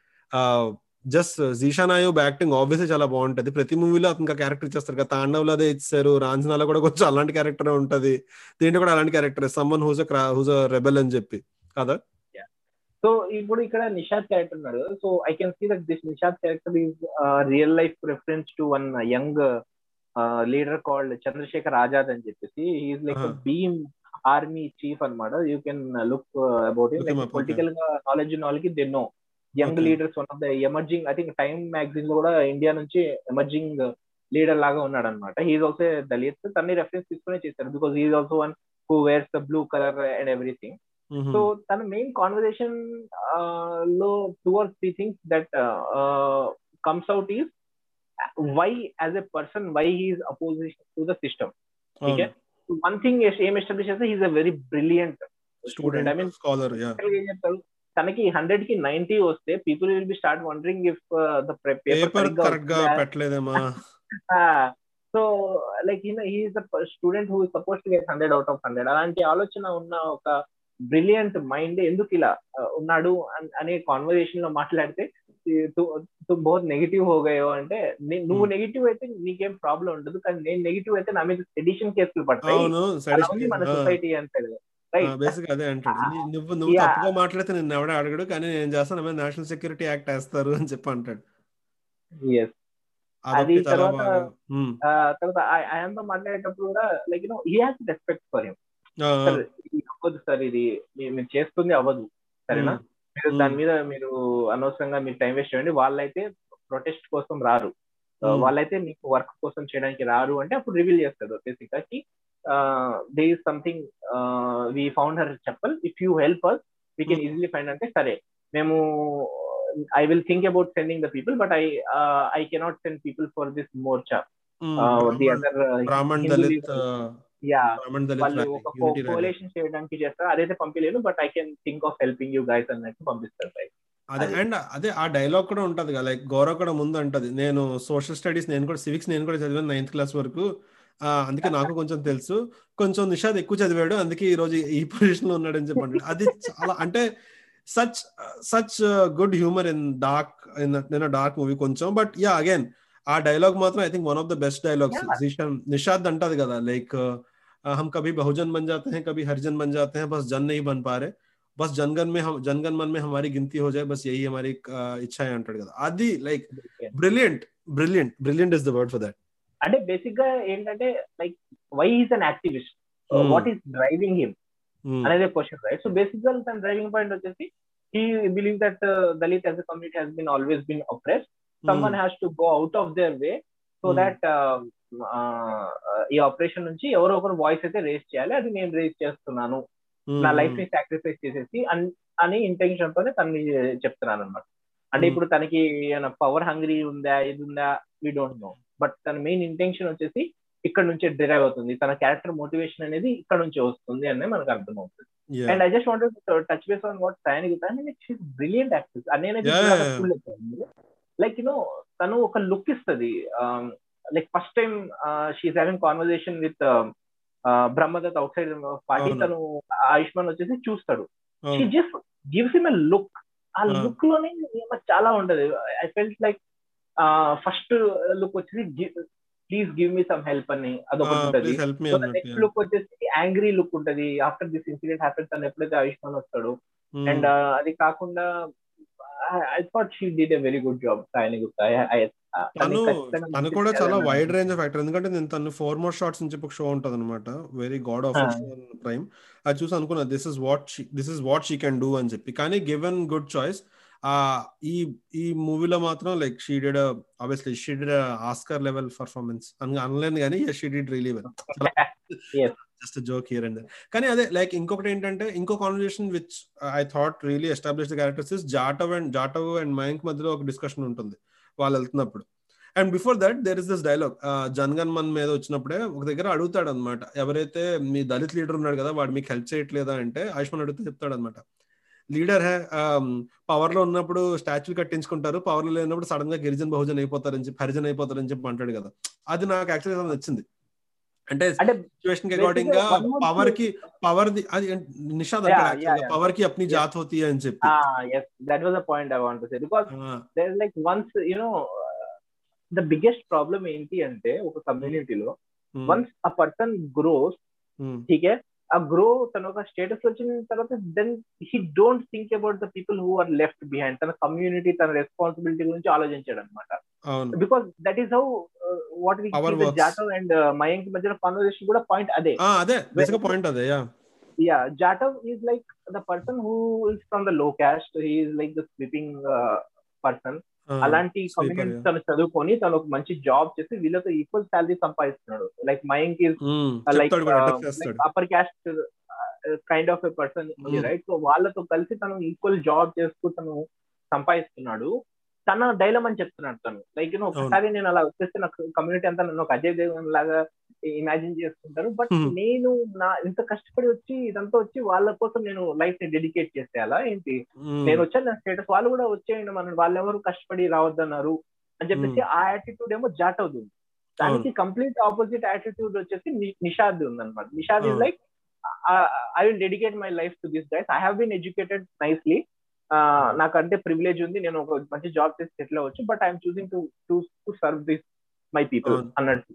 just Zeeshan Ayyub acting obviously చాలా బాగుంటది ప్రతి మూవీలో అతనికి క్యారెక్టర్ ఇచ్చేస్తారు కదా తాండవ్లో అదే ఇచ్చారు రాంజనాలో కూడా కొంచెం అలాంటి క్యారెక్టర్ ఉంటది దీంట్లో కూడా అలాంటి character someone who's who's rebel అని చెప్పి కదా సో ఇప్పుడు ఇక్కడ నిషాద్ క్యారెక్టర్ ఉన్నాడు so I can see that this Nishad character is real life reference to one young leader called Chandrashekhar Azad అని చెప్పేసి he's like Uh-huh. Bhim army chief అన్నమాట you can look about Look him up, okay. Political గా knowledge ఉన్న వాళ్ళకి they know young Okay. Leaders one of the emerging I think time magazine లో కూడా India నుంచి emerging leader లాగా ఉన్నాడు అనమాట హీఈస్ ఆల్సో దళిత్ తన్ని రెఫరెన్స్ తీసుకునే చేశారు because he's also one who wears the blue colour and everything so తన మెయిన్ కాన్వర్సేషన్ లో two or three things that comes out is why as a person why he's opposition to the system okay one thing ఏం establish చేస్తే he's a very brilliant student I mean student scholar yeah ఏం చెప్తారు తనకి hundred కి ninety వస్తే people will be start wondering if the paper correct గా పెట్టలేదేమా so like he's the student who suppose to get hundred out of hundred అలాంటి ఆలోచన ఉన్న ఒక బ్రిలియంట్ మైండ్ ఎందుకు ఇలా uh, ఉన్నాడు అన్- అనే కాన్వర్సేషన్ లో మాట్లాడితే బహుత్ నెగిటివ్ హోగాయో అంటే నే- నువ్వు Hmm. నెగిటివ్ అయితే నీకేం ప్రాబ్లం ఉండదు కానీ నేను నెగిటివ్ అయితే నా మీద ఎడిషన్ కేసులు పడతాయి అవును అలా ఉంది మన సొసైటీ అంటే రైట్ బేసిక్ అదే అంటాడు నీ- నువ్వు నువ్వు Yeah. తప్పుగా మాట్లాడితే నేను ఎవడ అడగడు కానీ నేను చేస్తాను నా నేషనల్ సెక్యూరిటీ యాక్ట్ వేస్తారు అని చెప్పి అంటాడు ఎస్ అదొకటి అది చాలా తర్వాత- బాగా ఉమ్. తర్వాత ఆయనతో మాట్లాడేటప్పుడు కూడా like you know he has respect for him ఆ, ఆ. సార్ ఇది అవ్వదు సార్ ఇది మీ- మీరు చేస్తుంది అవ్వదు సరేనా ఉమ్. మీరు Hmm. దాని మీద మీరు అనవసరంగా మీరు టైం వేస్ట్ చేయండి వాళ్ళైతే ప్రొటెస్ట్ కోసం రారు Uh, Hmm. వాళ్ళైతే మీకు వర్క్ కోసం చేయడానికి రారు అంటే అప్పుడు రివీల్ చేస్తారు బేసిక్ గా కి they is something we found her chappal if you help us we can Hmm. Easily find అంటే సరే మేము I will think about sending the people but I I cannot send people for this morcha um. The Brahmin other Brahmin Dalit ఆ, యా బ్రాహ్మణ్ దళిత్ వాళ్ళు rally, ఒక unity rally. Collation చేయడానికి చేస్తారు అదైతే పంపించలేను but I can think of helping you guys అన్నట్టు పంపిస్తారు right? అదే అది. అండ్ అదే ఆ డైలాగ్ కూడా ఉంటది కదా లైక్ గౌరవ్ కూడా ముందు అంటది నేను సోషల్ స్టడీస్ నేను కూడా సివిక్స్ నేను కూడా చదివాను నైన్త్ క్లాస్ వరకు ఆ, అందుకే నాకు కొంచెం తెలుసు కొంచెం నిషాద్ ఎక్కువ చదివాడు అందుకే ఈ రోజు ఈ పొజిషన్ లో ఉన్నాడని చెప్పి అంటాడు అది చాలా అంటే such such good humour in dark in dark movie కొంచెం బట్ యా అగైన్ ఆ డైలాగ్ మాత్రం I think one of the best dialogues Yeah. Nishad అంటది కదా లైక్ हम कभी बहुजन बन जाते हैं कभी हरिजन बन जाते हैं बस जन नहीं बन पा रहे बस जनगण में हम जनगण मन में हमारी गिनती हो जाए बस यही हमारी uh, इच्छा है అంటాడు కదా అది like brilliant brilliant brilliant is the word for that అంటే బేసిక్ గా ఏంటంటే like why is an activist Hmm. What is driving him అనేది క్వశ్చన్ రైట్ సో బేసిక్ గా తన డ్రైవింగ్ పాయింట్ వచ్చేసి he believe that Dalit as a community has been always been oppress someone has to go out of there way so Hmm. That ఈ operation నుంచి ఎవరో ఒకరు voice అయితే race చేయాలి అది నేను రేస్ చేస్తున్నాను నా లైఫ్ ని సాక్రిఫైస్ చేసేసి అన్- అని ఇంటెన్షన్ తోనే తనని చెప్తున్నాను అనమాట అంటే Hmm. ఇప్పుడు తనకి పవర్ హంగ్రీ ఉందా ఇది ఉందా వీ డోంట్ నో బట్ తన మెయిన్ ఇంటెన్షన్ వచ్చేసి ఇక్కడ నుంచే డిరైవ్ అవుతుంది తన క్యారెక్టర్ మోటివేషన్ అనేది ఇక్కడ నుంచి వస్తుంది అని మనకు అర్థమవుతుంది and I just want touch base on what Sayani brilliant actors Yeah, yeah, అనేది లైక్ యునో తను ఒక లుక్ ఇస్తుంది like first time she's having conversation with Brahmadatt outside party అవును. తను ఆయుష్మాన్ వచ్చేసి చూస్తాడు she just gives him a look ఆ Ah. Look లోనే ఏమో చాలా ఉంటది I felt like first look వచ్చేసి please give me some help అని అదొకటి ఉంటది ప్లీజ్ హెల్ప్ మీ నెక్స్ట్ అన్నట్టు లుక్ వచ్చేసి యాంగ్రీ లుక్ ఉంటది ఆఫ్టర్ దిస్ ఇన్సిడెంట్ హ్యాపెన్స్ అని ఎప్పుడైతే ఆయుష్మాన్ వస్తాడు అండ్ అది కాకుండా I thought she did a very good job Sayani Gupta తను తను కూడా చాలా వైడ్ రేంజ్ ఆఫ్ యాక్టర్ ఎందుకంటే నేను తను ఫోర్ మోర్ షార్ట్స్ నుంచి ఒక షో ఉంటది అనమాట very god of Ah. Prime అది చూసి అనుకున్నా this is what this is what she can do అని చెప్పి కానీ గివెన్ గుడ్ చాయిస్ ఆ ఈ ఈ మూవీలో మాత్రం like she did obviously she did Oscar level performance అని అనలేను కానీ she did really well just joke here and కానీ అదే లైక్ ఇంకొకటి ఏంటంటే ఇంకో conversation which I thought really establish the characters is Jatav and Jatav and Mayank మధ్యలో ఒక డిస్కషన్ ఉంటుంది వాళ్ళు వెళ్తున్నప్పుడు and before that there is this dialogue జన్గన్ మన్ మీద వచ్చినప్పుడే ఒక దగ్గర అడుగుతాడు అనమాట ఎవరైతే మీ దళిత్ లీడర్ ఉన్నాడు కదా వాడు మీకు హెల్ప్ చేయట్లేదా అంటే ఆయుష్మాన్ అడిగితే చెప్తాడు అనమాట లీడర్ హే పవర్ లో ఉన్నప్పుడు స్టాచ్యూ కట్టించుకుంటారు పవర్ లో లేనప్పుడు సడన్ గా గిరిజన్ బహుజన్ అయిపోతారని చెప్పి హరిజన్ అయిపోతారని చెప్పి అంటాడు కదా అది నాకు యాక్చువల్గా నచ్చింది అంటే సిచ్యువేషన్ కి అకార్డింగ్ గా పవర్ కి పవర్ ది అది నిషాద్ అంటాడు పవర్ కి అప్ని జాత్ హోతి అని చెప్పి that was the point I want to say because there like once you know the biggest problem ఏంటి అంటే ఒక కమ్యూనిటీలో వన్స్ అ పర్సన్ గ్రోస్ ఠీకే ఆ గ్రో తన ఒక స్టేటస్ వచ్చిన తర్వాత then he don't think about the people who are left behind తన కమ్యూనిటీ తన రెస్పాన్సిబిలిటీ గురించి ఆలోచించాడు అనమాట because that is how what we Jatav and Mayank మధ్యలో కాన్వర్సేషన్ కూడా పాయింట్ అదే అదే పాయింట్ అదే yeah Jatav is like the person who is from the low caste he is like the sleeping person అలాంటి కమ్యూనిటీ తను చదువుకొని తను ఒక మంచి జాబ్ చేసి వీళ్ళతో ఈక్వల్ శాలరీ సంపాదిస్తున్నాడు like mind is like upper caste kind of a person right so వాళ్ళతో కలిసి తను ఈక్వల్ జాబ్ చేస్తూ తను సంపాదిస్తున్నాడు తన డైలమ్ అని చెప్తున్నాడు తను లైక్ యూనో ఒకసారి నేను అలా వచ్చేస్తే నాకు కమ్యూనిటీ అంతా నన్ను ఒక అజయ్ దేవన్ లాగా ఇమాజిన్ చేసుకుంటారు బట్ నేను నా ఇంత కష్టపడి వచ్చి ఇదంతా వచ్చి వాళ్ళ కోసం నేను లైఫ్ ని డెడికేట్ చేసేయాలా ఏంటి నేను వచ్చాను నా స్టేటస్ వాళ్ళు కూడా వచ్చేయండి మన వాళ్ళు ఎవరు కష్టపడి రావద్దన్నారు అని చెప్పేసి ఆ యాటిట్యూడ్ ఏమో జాట్ అవుతుంది దానికి కంప్లీట్ ఆపోజిట్ యాటిట్యూడ్ వచ్చేసి నిషాద్ ఉందన్నమాట Nishad is like I will dedicate my life to this guys I have been educated nicely నాకంటే ప్రివిలేజ్ ఉంది నేను ఒక మంచి జాబ్ చేసి సెటిల్ అవ్వచ్చు but I'm choosing to to serve this my people అన్నట్టు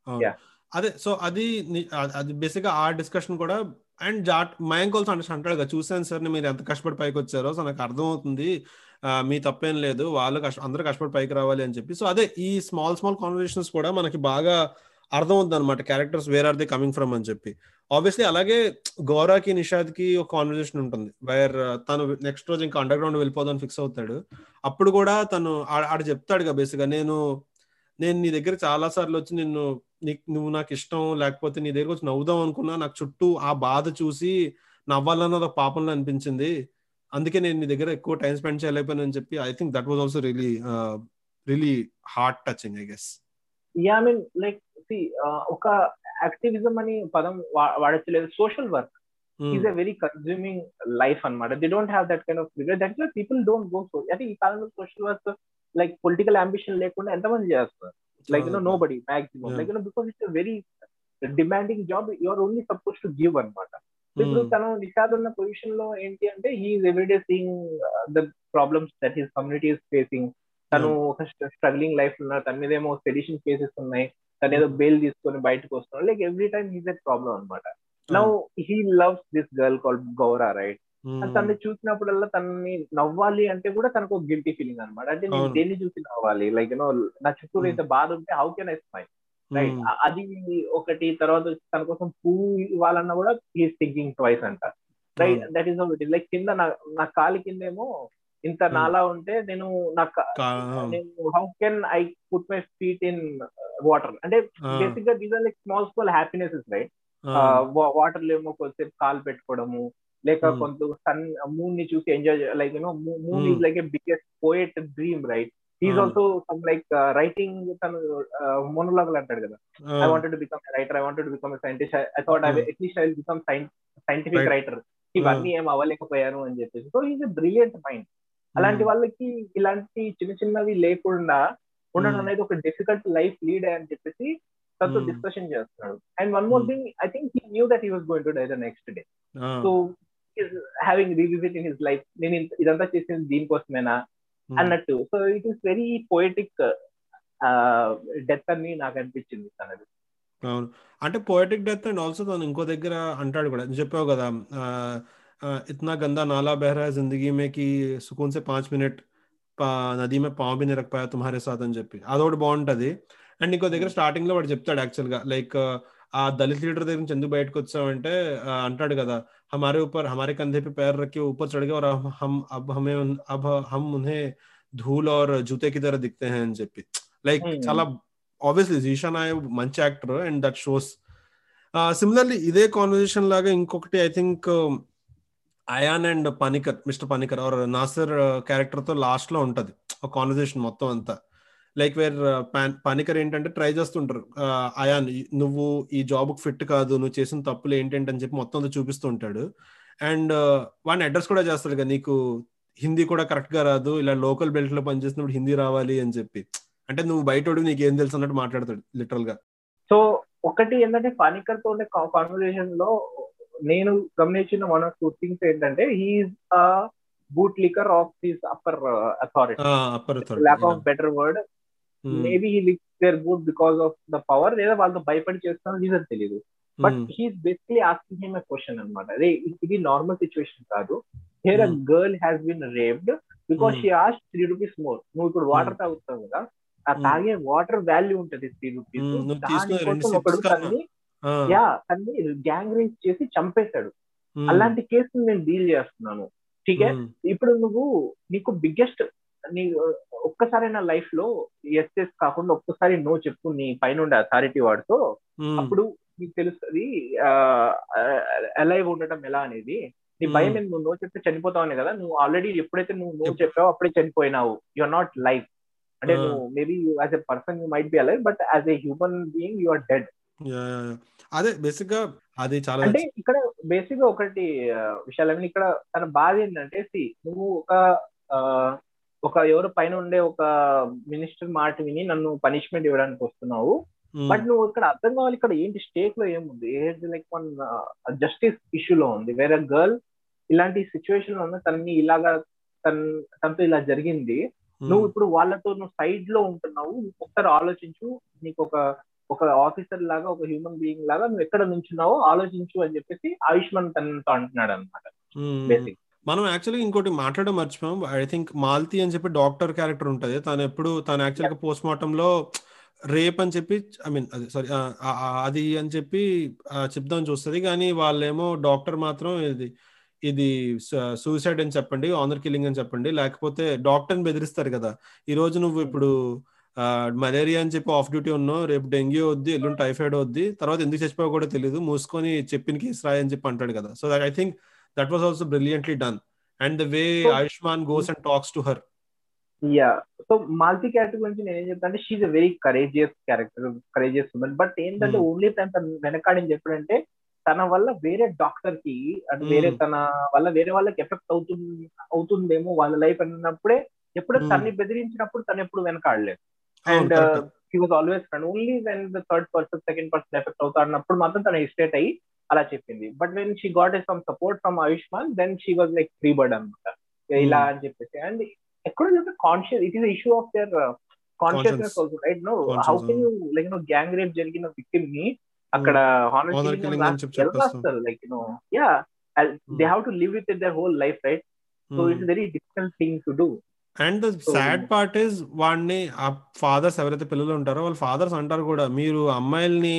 అదే సో అది అది బేసిక్ గా ఆ డిస్కషన్ కూడా అండ్ జాట్ మయాంక్ ఆల్సో అంటే అంటాడు కదా చూసాను సార్ మీరు ఎంత కష్టపడి పైకి వచ్చారో సో నాకు అర్థమవుతుంది మీ తప్పేం లేదు వాళ్ళు కష్ట అందరూ కష్టపడి పైకి రావాలి అని చెప్పి సో అదే ఈ స్మాల్ స్మాల్ కాన్వర్సేషన్స్ కూడా మనకి బాగా అర్థం అవుతుంది అనమాట characters where are they coming from అని చెప్పి ఆబ్వియస్లీ అలాగే గౌరాకి నిషాద్ కి ఒక కాన్వర్సేషన్ ఉంటుంది వేర్ తను నెక్స్ట్ రోజు ఇంకా అండర్ గ్రౌండ్ వెళ్ళిపోదాం ఫిక్స్ అవుతాడు అప్పుడు కూడా తను ఆడ చెప్తాడు కదా బేసిక్ గా నేను నేను నీ దగ్గర చాలా సార్లు వచ్చి నిన్ను నీకు నువ్వు నాకు ఇష్టం లేకపోతే నీ దగ్గర వచ్చి నవ్వుదాం అనుకున్నా నాకు చుట్టూ ఆ బాధ చూసి నవ్వాలన్నది ఒక పాపంలో అనిపించింది అందుకే నేను నీ దగ్గర ఎక్కువ టైం స్పెండ్ చేయలేకపోయానని చెప్పి I think that was also really really heart touching I guess yeah I mean like ఒక యాక్టివిజం అని పదం వాడచ్చలేదు social work is a very consuming life అనమాట they don't have that kind of privilege that people don't go so అంటే ఈ కాలంలో social work like political ambition లేకుండా ఎంతమంది చేస్తారు like you know nobody maximum like you know because it's very demanding job you are only suppose to give అనమాట ఇప్పుడు తను నిషాద్ ఉన్న పొజిషన్ లో ఏంటి అంటే he's everyday seeing the problems that his community is facing తను ఒక స్ట్రగ్లింగ్ లైఫ్ ఉన్నారు తన మీద ఏమో సెడిషన్ కేసెస్ ఉన్నాయి తను ఏదో బెయిల్ తీసుకొని బయటకు వస్తున్నాడు like every time he's a problem అనమాట now he loves this girl call Gaura right తనని చూసినప్పుడల్లా తనని నవ్వాలి అంటే కూడా తనకు ఒక గిల్టీ ఫీలింగ్ అనమాట అంటే నేను దేన్ని చూసి నవ్వాలి లైక్ యూనో నా చుట్టూ ఇంత బాధ ఉంటే how can I smile right అది ఒకటి తర్వాత తన కోసం పువ్వు ఇవ్వాలన్నా కూడా హీస్ థింకింగ్ ట్వైస్ అంట right that is it like కింద నా కాలి కిందేమో ఇంత నాలా ఉంటే నేను నాకు నేను how can I put my feet in water అంటే బేసిక్ గా these are like small small happinesses right water లో ఏమో కొద్దిసేపు కాలు పెట్టుకోవడము లేక కొంత సన్ మూన్ ని చూసి enjoy like you know moon is like a biggest poet dream right is also some like writing తను మోనోలాగ్ అంటాడు కదా I wanted to become writer I wanted to become scientist I thought I at least I become scientific writer ఇవన్నీ ఏం అవ్వలేకపోయాను అని చెప్పేసి so is a brilliant mind అలాంటి వాళ్ళకి ఇలాంటి చిన్న చిన్నవి లేకుండా ఉండడం అనేది ఒక డిఫికల్ట్ లైఫ్ లీడ్ అని చెప్పేసి తనతో డిస్కషన్ చేస్తున్నాడు and one more thing I think he knew that he was going to die the next day so having revisit in his life నేను ఇదంతా చేసింది దీనికోసమేనా అన్నట్టు so it is very poetic death అని నాకు అనిపించింది తనది అవును అంటే పోయిటిక్ డెత్ అండ్ ఆల్సో తను ఇంకో దగ్గర అంటాడు కూడా చెప్పావు కదా इतना गंदा नाला बह रहा है जिंदगी में कि सुकून से पांच मिनट నది మే పావు బి నిరకపోయా తుమ్హారే సాత్ అని చెప్పి అదొకటి బాగుంటది అండ్ ఇంకో దగ్గర స్టార్టింగ్ లో వాడు చెప్తాడు యాక్చువల్ గా లైక్ ఆ దళిత్ లీడర్ దగ్గర నుంచి ఎందుకు బయటకు వచ్చావంటే ఆ, అంటాడు కదా హమారే ऊपर हमारे कंधे पे पैर रख के ऊपर चढ़ गए और हम हम अब हमें उन- अब हम उन्हें धूल और जूते की तरह दिखते हैं అని చెప్పి లైక్ Hmm. చాలా ఆబ్వియస్లీ జీషాన్ ఆయ్ మంచి actor and that shows similarly ఇదే కాన్వర్జేషన్ లాగా ఇంకొకటి I think Ayaan and Panicker Mr Panicker or Nassar character తో లాస్ట్ లో ఉంటది ఒక కాన్వర్జేషన్ మొత్తం అంతా లైక్ వేర్ పనికర్ ఏంటంటే ట్రై చేస్తుంటారు uh, అయాన్ ఈ- నువ్వు ఈ జాబ్ ఫిట్ కాదు నువ్వు చేసిన తప్పులు ఏంటంటే అని చెప్పి మొత్తం అంతా చూపిస్తూ ఉంటాడు అండ్ వాడిని అడ్రస్ కూడా చేస్తాడు కదా నీకు హిందీ కూడా కరెక్ట్ గా రాదు ఇలా లోకల్ బెల్ట్ లో పనిచేసినప్పుడు హిందీ రావాలి అని చెప్పి అంటే నువ్వు బయట నీకు ఏం తెలుసు అన్నట్టు మాట్లాడతాడు లిటరల్ గా సో ఒకటి ఏంటంటే పానికర్ తో ఉండే కాన్వర్సేషన్ లో నేను గమనించిన వన్ ఆఫ్ టూ థింగ్స్ ఏంటంటే he's boot licker of his upper authority upper lack of better word maybe he licks their good because of the power లేదా వాళ్ళతో భయపడి చేస్తున్న రీజన్ తెలియదు but he's basically asking him a question అనమాట అదే ఇది normal situation కాదు here a Hmm. Girl has been raped because Hmm. She asked three rupees more నువ్వు ఇప్పుడు వాటర్ తాగుతావు కదా ఆ Hmm. తాగే వాటర్ వాల్యూ ఉంటది త్రీ రూపీస్ Hmm. నువ్వు తీసుకునే రెండు దానికోసం ఒకడు sips కన్నా. తన్ని యా తన్ని గ్యాంగ్ రేప్ చేసి చంపేశాడు అలాంటి కేసులు నేను డీల్ చేస్తున్నాను ఠీకే ఇప్పుడు నువ్వు నీకు బిగ్గెస్ట్ నీ ఒక్కసారైనా లైఫ్ లో ఎస్ ఎస్ కాకుండా ఒక్కసారి నో చెప్పు నీ పైన ఉండే అథారిటీ వాడితో అప్పుడు నీకు తెలుస్తుంది అలైవ్ ఉండటం ఎలా అనేది నీ Hmm. భయం ఏంది? నువ్వు నో చెప్తే చనిపోతావని కదా నువ్వు ఆల్రెడీ ఎప్పుడైతే నువ్వు నో ఎప్- చెప్పావో అప్పుడే చనిపోయినావు యు ఆర్ నాట్ లైఫ్ అంటే Ah. నువ్వు maybe as a person you might be alive but as a human being you are dead అదే బేసిక్ గా అది చాలా అంటే ఇక్కడ బేసిక్ గా ఒకటి ఆ, విషయాలు ఏమైనా ఇక్కడ తన బాధ ఏంటంటే సి నువ్వు ఒక ఆ, ఒక ఎవరు పైన ఉండే ఒక మినిస్టర్ మాట విని నన్ను పనిష్మెంట్ ఇవ్వడానికి వస్తున్నావు ఉమ్, బట్ నువ్వు ఇక్కడ అర్థం కావాలి ఇక్కడ ఏంటి స్టేక్ లో ఏముంది లైక్ వన్ జస్టిస్ ఇష్యూలో ఉంది వేరే గర్ల్ ఇలాంటి సిచ్యువేషన్ లో ఉన్న తనని ఇలాగా తన తనతో ఇలా జరిగింది ఉమ్, నువ్వు ఇప్పుడు వాళ్ళతో నువ్వు సైడ్ లో ఉంటున్నావు ఒకసారి ఆలోచించు నీకు ఒక ఒక ఆఫీసర్ లాగా ఒక హ్యూమన్ బీయింగ్ లాగా నువ్వు ఎక్కడ నుంచున్నావో ఆలోచించు అని చెప్పేసి ఆయుష్మాన్ తనతో అంటున్నాడు అనమాట ఉమ్, బేసిక్ మనం యాక్చువల్గా ఇంకోటి మాట్లాడడం మర్చిపోయాం ఐ థింక్ మాల్తి అని చెప్పి డాక్టర్ క్యారెక్టర్ ఉంటది తను ఎప్పుడు తను యాక్చువల్గా పోస్ట్ మార్టం లో రేప్ అని చెప్పి ఐ మీన్ అది సారీ అది అని చెప్పి ఆ, చెప్దాం చూస్తుంది కానీ వాళ్ళేమో డాక్టర్ మాత్రం ఇది ఇది సూసైడ్ అని చెప్పండి ఆనర్ కిల్లింగ్ అని చెప్పండి లేకపోతే డాక్టర్ని బెదిరిస్తారు కదా ఈ రోజు నువ్వు ఇప్పుడు మలేరియా అని చెప్పి ఆఫ్ డ్యూటీ ఉన్నావు రేపు డెంగ్యూ వద్ది ఎల్లుండి టైఫాయిడ్ వద్ది తర్వాత ఎందుకు చచ్చిపోయా కూడా తెలియదు మూసుకొని చెప్పిన కేసు రాయి అని చెప్పి అంటాడు కదా so I think that was also brilliantly done and the way So- Ayushmann goes and talks to her yeah so Malti character గురించి నేను ఏం చెప్తాను అంటే she's a very courageous character courageous women but ఏంటంటే Hmm. ఓన్లీ తన తన వెనకాడని చెప్పాడంటే తన వల్ల వేరే డాక్టర్ కి అంటే Hmm. వేరే తన వల్ల వేరే వాళ్ళకి ఎఫెక్ట్ అవుతుంది అవుతుందేమో వాళ్ళ లైఫ్ అన్నప్పుడే ఎప్పుడు Hmm. తన్ని బెదిరించినప్పుడు తను ఎప్పుడు వెనకాడలేదు and he was always friend only when the third person second person effect అవుతా అన్నప్పుడు మాత్రం తన ఇస్టేట్ అయ్యి అలా చెప్పింది but when she got a some support from Ayushmann then she was like free bird అనమాట ఇలా అని చెప్పేసి అండ్ ఎక్కడ చూస్తే conscious it is issue of their consciousness Conscience. Also right no Conscience, how can you అవును. లైక్ నో గ్యాంగ్ రేప్ జరిగిన victim ని అక్కడ హానర్ Honor killing అని చెప్పి చెప్పేస్తాం. రాస్తారు like no yeah they have to live with their whole life right so it's very difficult thing to do and the So- sad part is వాడిని ఆ fathers ఎవరైతే పిల్లలు ఉంటారో వాళ్ళ ఫాదర్స్ అంటారు కూడా మీరు అమ్మాయిల్ని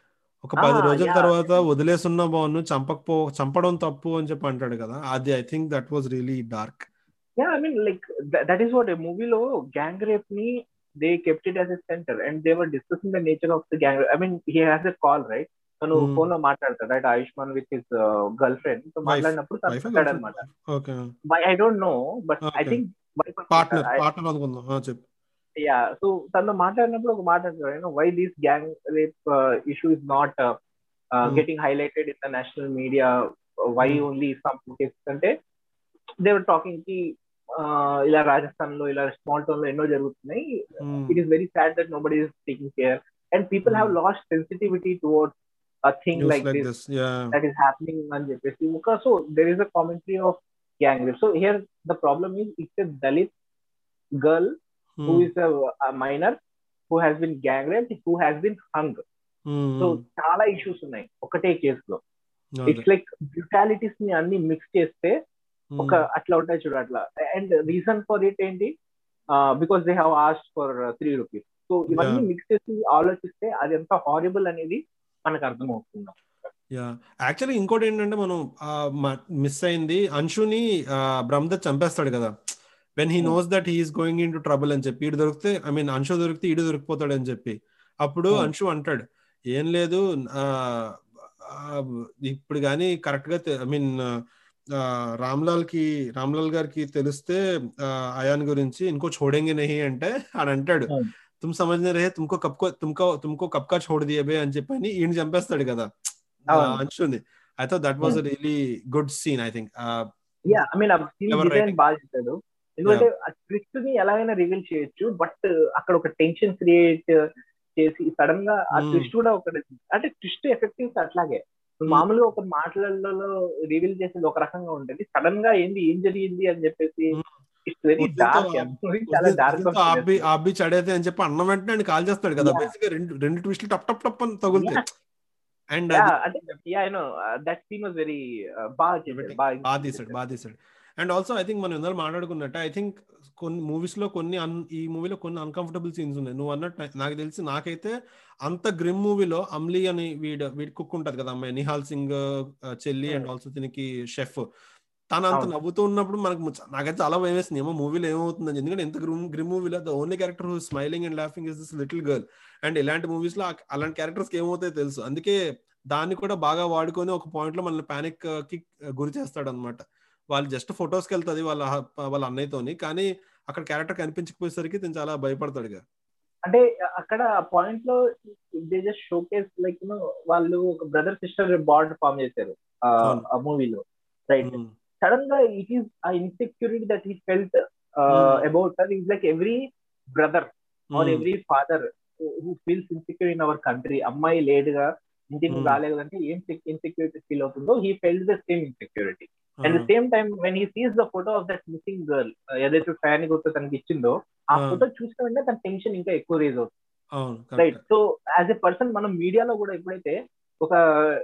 ఒక పది Ah, రోజుల yeah. తర్వాత వదిలేసున్న బాగున్ను చంపకపో చంపడం తప్పు అని చెప్పి అంటాడు కదా అది I think that was really dark yeah I mean like that is what మూవీలో గ్యాంగ్ రేప్ ని they kept it as a centre and they were discussing the nature of the gang I mean he has a call right తను Hmm. Phone లో మాట్లాడతాడు రైట్ Ayushmann with his girlfriend so మాట్లాడినప్పుడు తను చెప్పాడు అనమాట okay I don't know but I Okay. Think partner partner అనుకుందాం ఆ, చెప్పు యా సో తనతో మాట్లాడినప్పుడు ఒక మాట అంటాడు why this gang rape issue is not Hmm. Getting highlighted in the national media why Hmm. Only some cases అంటే they were talking కి uh, ఇలా రాజస్థాన్ లో ఇలా స్మాల్ టౌన్ లో ఎన్నో జరుగుతున్నాయి Hmm. It is very sad that nobody is taking care and people have Hmm. Lost sensitivity towards a thing News like like this this yeah that is happening అని చెప్పేసి ఒక so there is a commentary of gang rape so here the problem is it's a dalit girl who Hmm. is a, a minor who has been gang raped who has been hung Hmm. So చాలా issues ఉన్నాయి ఒకటే కేసులో అదే. It's like బ్యూటాలిటీస్ ని అన్ని mix చేస్తే Hmm. ఒక అట్లా ఉంటాయి చూడు అట్లా అండ్ రీజన్ ఫర్ ఇట్ ఏంటి because they have asked for three rupees so ఇవన్నీ Yeah. మిక్స్ చేసి ఆలోచిస్తే అది ఎంత హారిబుల్ అనేది మనకు అర్థమవుతుంది యా యాక్చువల్లీ ఇంకోటి ఏంటంటే మనం మిస్ అయింది అంశుని బ్రహ్మదత్ చంపేస్తాడు కదా when he knows that he's going into trouble అని చెప్పి ఇటు దొరికితే ఐ మీన్ అంశు దొరికితే ఇడు దొరికిపోతాడు అని చెప్పి అప్పుడు Hmm. అంశు అంటాడు ఏం లేదు ఆ, ఆ, ఇప్పుడు కానీ కరెక్ట్ గా ఐ మీన్ రామ్లాల్ కి రామ్లాల్ గారికి తెలిస్తే ఆ, అయాన్ గురించి ఇంకో छोड़ेंगे नहीं అంటే అని అంటాడు Hmm. తుమ్ సమజ్నే రహే తుమ్కో కప్కో తుమ్కో తుమ్కో కప్కా छोड़ दिए बे అని చెప్పి అని ఈయన చంపేస్తాడు కదా అవును. అంశుని I thought that was really good scene I think yeah I mean scene Clever design writing. బాగా చేశాడు ఎందుకంటే ఆ ట్విస్ట్ ని ఎలాగైనా రివీల్ చేయొచ్చు బట్ అక్కడ ఒక టెన్షన్ క్రియేట్ చేసి సడన్ గా ఆ Hmm. ట్విస్ట్ కూడా ఒకటి అంటే ట్విస్ట్ ఎఫెక్టివ్స్ అట్లాగే ఇప్పుడు Hmm. మామూలుగా ఒక మాటలలో రివీల్ చేసేది ఒక రకంగా ఉంటుంది సడన్ గా ఏంది ఏం జరిగింది అని చెప్పేసి Hmm. ఇట్స్ వెరీ ఉదయంతో డార్క్ చాలా డార్క్ ఆబ్బి ఆబ్బి చడేతే అని చెప్పి అన్న వెంటనే ఆయన కాల్ చేస్తాడు కదా Yeah. బేసిక్ రెండు రెండు ట్విస్ట్లు టప్ టప్ టప్ అని తగులుతాయి అండ్ అంటే yeah no that scene was very బాగా చేశాడు బాగా బాగా తీసాడు బాగా తీసాడు అండ్ ఆల్సో ఐ థింక్ మనం ఇందులో మాట్లాడుకున్నట్టు ఐ థింక్ కొన్ని మూవీస్ లో కొన్ని un- ఈ మూవీలో కొన్ని అన్కంఫర్టబుల్ సీన్స్ ఉన్నాయి నువ్వు అన్నట్టు నా- నాకు తెలిసి నాకైతే అంత గ్రిమ్ మూవీలో అమ్లీ అని వీడు వీడి కుక్ ఉంటది కదా అమ్మాయి నిహాల్ సింగ్ ఆ, చెల్లి అండ్ ఆల్సో దీనికి షెఫ్ తను అంత అవును. నవ్వుతూ ఉన్నప్పుడు మనకు ముచ్చ- నాకైతే చాలా భయం వేసింది ఏమో మూవీలో ఏమవుతుంది ఎందుకంటే ఎంత గ్రిమ్ గ్రిమ్ మూవీలో the only character who smiling and laughing is this little girl and ఇలాంటి మూవీస్ లో ఆ- అలాంటి క్యారెక్టర్స్ ఏమవుతాయో తెలుసు అందుకే దాన్ని కూడా బాగా వాడుకొని ఒక పాయింట్ లో మనల్ని పానిక్ కి గురి చేస్తాడు అనమాట వాళ్ళు జస్ట్ ఫొటోస్కి వెళ్తుంది వాళ్ళ హ- వాళ్ళ అన్నయ్యతోని కానీ అక్కడ క్యారెక్టర్ కనిపించకపోయేసరికి తను చాలా భయపడతాడు ఇక. అంటే అక్కడ ఆ పాయింట్ లో they just showcase like you know వాళ్ళు ఒక బ్రదర్ సిస్టర్ బాండ్ ఫామ్ చేశారు ఆ, అవును. ఆ మూవీలో రైట్ ఉమ్, సడన్ గా ఇట్ ఈస్ ఆ insecurity that he felt Hmm. About that is like every brother or um, every father who feels insecure in our country అమ్మాయి లేటుగా ఇంటికి Hmm. రాలేదంటే ఏం ఇన్సెక్యూరిటీ ఫీల్ అవుతుందో he felt the same insecurity at the ఆ, same time when he sees the photo of that missing girl ఏదైతే fan గుర్తు తనకి ఇచ్చిందో ఆ Ah. ఫోటో చూసిన వెంటనే తన టెన్షన్ ఇంకా ఎక్కువ రేజ్ అవుతుంది అవును right correct. So as a person మనం మీడియాలో కూడా ఎప్పుడైతే ఒక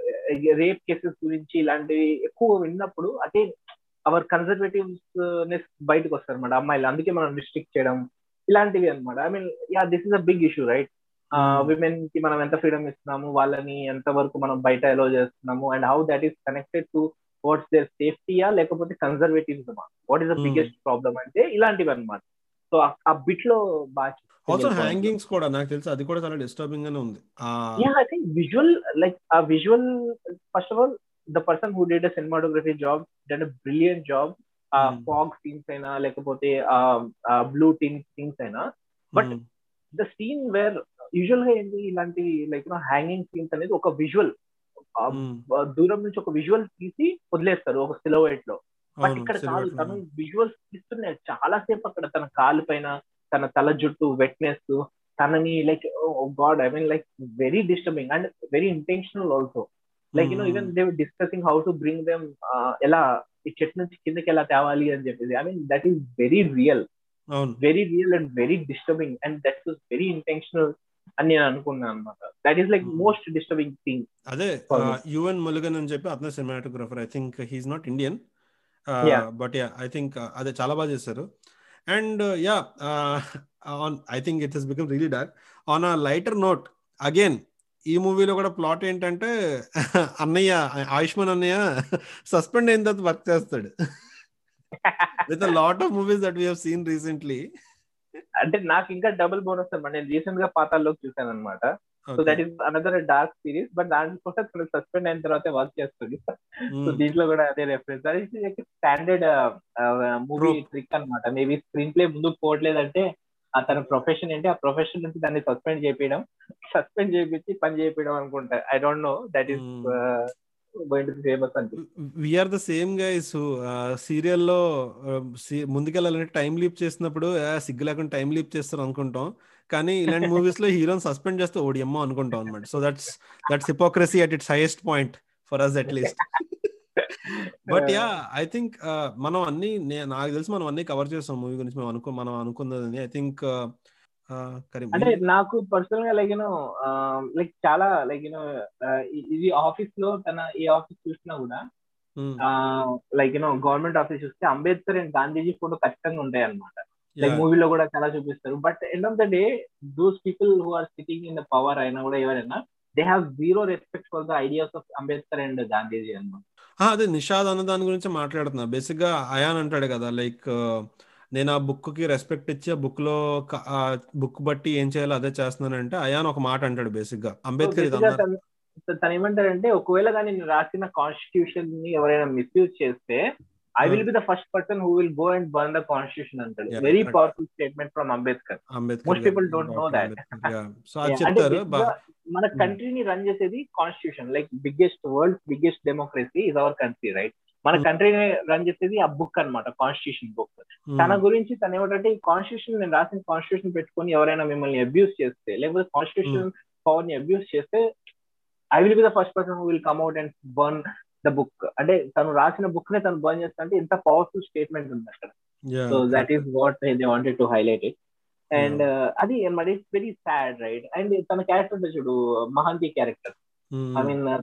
రేప్ కేసెస్ గురించి ఇలాంటివి ఎక్కువ విన్నప్పుడు అదే అవర్ కన్సర్వేటివ్స్ నెస్ బయటకు వస్తారు అనమాట అమ్మాయిలు అందుకే మనం రిస్ట్రిక్ట్ చేయడం ఇలాంటివి అనమాట I mean yeah this is a big issue right Hmm. Women కి మనం ఎంత ఫ్రీడమ్ ఇస్తున్నాము వాళ్ళని ఎంత వరకు మనం బయట ఎలో చేస్తున్నాము and how that is connected to what's there సేఫ్టీయా లేకపోతే కన్సర్వేటివ్సమా what is the Hmm. Biggest problem అంటే ఇలాంటివి అనమాట సో ఆ బిట్ లో బాగా ఆల్సో చెప్పారు. హ్యాంగింగ్స్ కూడా నాకు తెలిసి అది కూడా చాలా డిస్టర్బింగ్ గానే ఉంది ఆ, yeah i think visual like a visual first of all the person who did a cinematography job did a brilliant job uh, Hmm. fog scenes అయినా లేకపోతే బ్లూ టీన్ సీన్స్ అయినా but um, the scene where usual గా ఏంటి ఇలాంటి like hanging scenes అనేది ఒక visual ఉమ్, దూరం నుంచి ఒక విజువల్ తీసి వదిలేస్తారు ఒక సిలోవైట్ లో బట్ అవును ఇక్కడ కాదు silhouette తను లో. విజువల్స్ తీస్తున్నాడు చాలా సేపు అక్కడ తన కాలు పైన తన తల జుట్టు వెట్నెస్ తనని like God I mean like very disturbing and very intentional also like you know Hmm. Even they discussing how to bring them ఎలా ఈ చెట్టు నుంచి కిందకి ఎలా తేవాలి అని చెప్పేసి I mean that is very real అవును very real and very disturbing and that was very intentional అని నేను అనుకున్నాను అనమాట that is like Hmm. Most disturbing thing అదే For me. యుఎన్ ములుగన్ అని చెప్పి అతనే cinematographer I think he's not Indian Yeah. But yeah I think అదే చాలా బాగా చేశారు and yeah on I think it has become really dark on a lighter note again ఈ మూవీలో కూడా ప్లాట్ ఏంటంటే అన్నయ్య ఆయుష్మాన్ అన్నయ్య సస్పెండ్ అయిన తర్వాత వర్క్ చేస్తాడు with lot of movies that we have seen recently అంటే నాకు ఇంకా డబుల్ బోనస్ అనమాట నేను రీసెంట్ గా పాతాల్లోకి చూసాను అనమాట so that is another dark series but దాంట్లో కూడా సస్పెండ్ అయిన తర్వాత వర్క్ చేస్తుంది సో దీంట్లో కూడా అదే రెఫరెన్స్ అది స్టాండర్డ్ మూవీ Trope. ట్రిక్ అన్నమాట మేబీ స్క్రీన్ ప్లే ముందుకు పోవట్లేదంటే ఆ తన ప్రొఫెషన్ ఏంటి ఆ ప్రొఫెషన్ నుంచి దాన్ని సస్పెండ్ చేపించడం సస్పెండ్ చేపించి పని చేపించడం అనుకుంటా I don't know that is Hmm. Going to famous అంటే వీఆర్ ద సేమ్ గైస్ సీరియల్లో ముందుకెళ్ళాలంటే టైం లీప్ చేసినప్పుడు "ఆ, సిగ్గు లేకుండా టైం లీప్ చేస్తారు అనుకుంటాం కానీ ఇలాంటి మూవీస్ లో హీరోని సస్పెండ్ చేస్తే ఓడియమ్మో అనుకుంటాం అనమాట so that's that's hypocrisy at its highest point for us at least but yeah I think మనం అన్ని నే- నాకు తెలిసి మనం అన్ని కవర్ చేస్తాం మూవీ గురించి మేము అనుకో మనం అనుకున్నదని ఐ థింక్ కరీం అంటే నాకు పర్సనల్ గా లైక్ యూనో లైక్ చాలా లైక్ యూనో ఇది ఆఫీస్ లో తన ఏ ఆఫీస్ చూసినా కూడా um, like you know government office చూస్తే అంబేద్కర్ అండ్ గాంధీజీ ఫోటో ఖచ్చితంగా ఉంటాయి అనమాట లైక్ yeah, మూవీలో కూడా చాలా చూపిస్తారు but end of the day those people who are sitting in the power అయినా కూడా ఎవరైనా they have zero respect for the ideas of Ambedkar and Gandhiji అన్నమాట అదే నిషాద్ అన్న దాని గురించి మాట్లాడుతున్నా బేసిక్ గా అయాన్ అంటాడు కదా లైక్ నేను ఆ బుక్ కి రెస్పెక్ట్ ఇచ్చి ఆ బుక్ లో ఆ బుక్ బట్టి ఏం చేయాలో అదే చేస్తున్నానంటే అయాన్ ఒక మాట అంటాడు బేసిక్ గా అంబేద్కర్ ఇది అన్నారు తను ఏమంటారంటే ఒకవేళ కానీ నేను రాసిన కాన్స్టిట్యూషన్ ని ఎవరైనా మిస్యూజ్ చేస్తే I will be the first person who will go and burn the constitution అంటాడు Yeah, very correct. Powerful statement from Ambedkar Ambedkar Most people don't know that. So అది Yeah, అంటే చెప్తారు big బా- గా మన Hmm. కంట్రీని రన్ చేసేది constitution like biggest world biggest democracy is our country right మన Hmm. కంట్రీని రన్ చేసేది ఆ బుక్ అన్నమాట కాన్స్టిట్యూషన్ బుక్ ఉమ్, తన గురించి తను ఏమిటంటే ఈ కాన్స్టిట్యూషన్ నేను రాసిన కాన్స్టిట్యూషన్ పెట్టుకొని ఎవరైనా మిమ్మల్ని అబ్యూస్ చేస్తే లేకపోతే కాన్స్టిట్యూషన్ పవర్ ని అబ్యూస్ చేస్తే I will be the first person will come out and burn the book అంటే తను రాసిన బుక్ నే తను బర్న్ చేస్తా అంటే ఇంత పవర్ఫుల్ స్టేట్మెంట్ ఉంది అక్కడ yeah, so that correct. Is what they wanted to highlight it and అది మరి it's very sad right and తన క్యారెక్టర్ ఉంటుంది చూడు Mahanti character um, I mean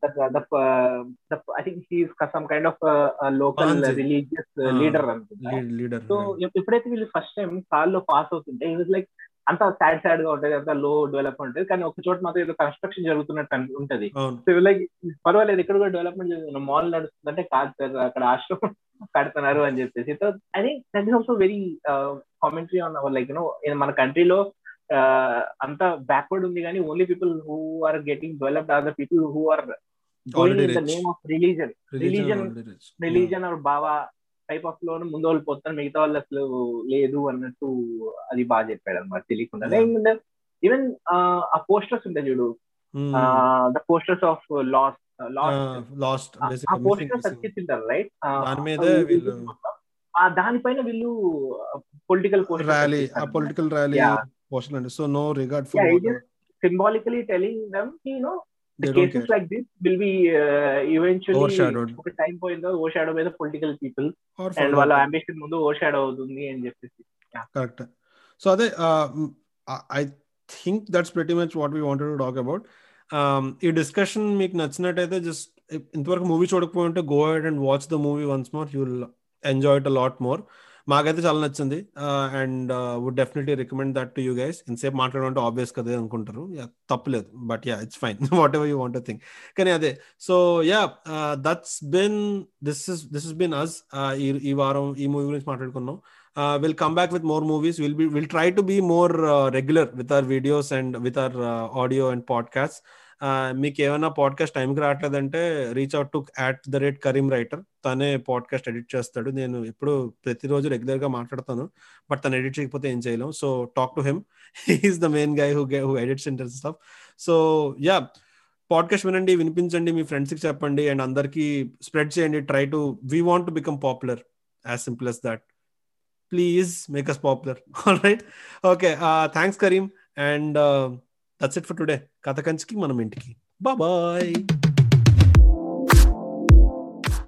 I think he's some kind of local Mahanti. Religious Ah, leader అనుకుంటా lead- leader so right. ఎప్పుడైతే వీళ్ళు first time కాల్లో pass అవుతుంటే ఇది లైక్ అంత సాడ్ సాడ్ గా ఉంటది అంత లో డెవలప్మెంట్ ఉంటుంది కానీ ఒక చోట మాత్రం ఏదో కన్స్ట్రక్షన్ జరుగుతున్నట్టు అన్- ఉంటది అవును సో లైక్ పర్వాలేదు ఇక్కడ కూడా డెవలప్మెంట్ జరుగుతుంది మాల్ నడుస్తుందంటే కాదు సార్ అక్కడ ఆశ్రమం కడుతున్నారు అని చెప్పేసి సో అది that is also very commentary on our like you know మన కంట్రీలో అంత బ్యాక్వర్డ్ ఉంది కానీ only people who are getting developed are the people who are going Already in the rich. Name of religion religion- already rich. Yeah. Religion or బావా type of లో ముందు వాళ్ళు పోతారు మిగతా వాళ్ళు అసలు లేదు అన్నట్టు అది బాగా చెప్పాడు అనమాట తెలియకుండా Yeah. ఈవెన్ ఆ పోస్టర్స్ ఉంటాయి చూడు um, the posters of lost ఆ, లాస్ట్ lost ఆ basically missing- పోస్టర్స్ missing. అతికింటారు రైట్ దాని మీదే వీళ్ళు ఆ దానిపైన వీళ్ళు పొలిటికల్ ర్యాలీ ఆ పొలిటికల్ ర్యాలీ Yeah. పోస్టర్ అండి so no regard Yeah, for it is symbolically telling them you know They the don't cases care. like this will be uh, eventually Overshadowed. ఒక time పోయిందో overshadow by the political people are and వాళ్ళ ambition ముందు overshadow అవుతుంది అని చెప్పేసి correct so అదే I think that's pretty much what we wanted to talk about ఈ discussion మీకు నచ్చినట్టయితే జస్ట్ ఇంతవరకు మూవీ చూడకపోయి ఉంటే go head and watch the movie once more you will enjoy it a lot more మాకైతే చాలా నచ్చింది and would definitely recommend that to you guys ఇంతసేపు మాట్లాడమంటే ఆబ్వియస్ కదా అనుకుంటారు Yeah, తప్పలేదు but yeah it's fine whatever you want think కానీ అదే so yeah that's been this is this is been us ఈ ఈ వారం ఈ మూవీ గురించి మాట్లాడుకున్నాం uh, we'll come back with more movies we'll be we'll try to be more uh, regular with our videos and with our uh, audio and podcasts మీకు ఏమైనా podcast టైంకి రావట్లేదంటే reach out to at the rate Kareem writer తనే podcast edit చేస్తాడు నేను ఎప్పుడు ప్రతిరోజు regular గా మాట్లాడతాను బట్ తను ఎడిట్ చేయకపోతే ఏం చేయలేం so talk to him he's the main guy who who edits entire stuff so yeah podcast వినండి వినిపించండి మీ ఫ్రెండ్స్కి చెప్పండి అండ్ అందరికీ స్ప్రెడ్ చేయండి try to we want to become popular as simple as that please make us popular all right okay uh thanks kareem and uh, that's it for today కథ కంచికి మనం ఇంటికి బాయ్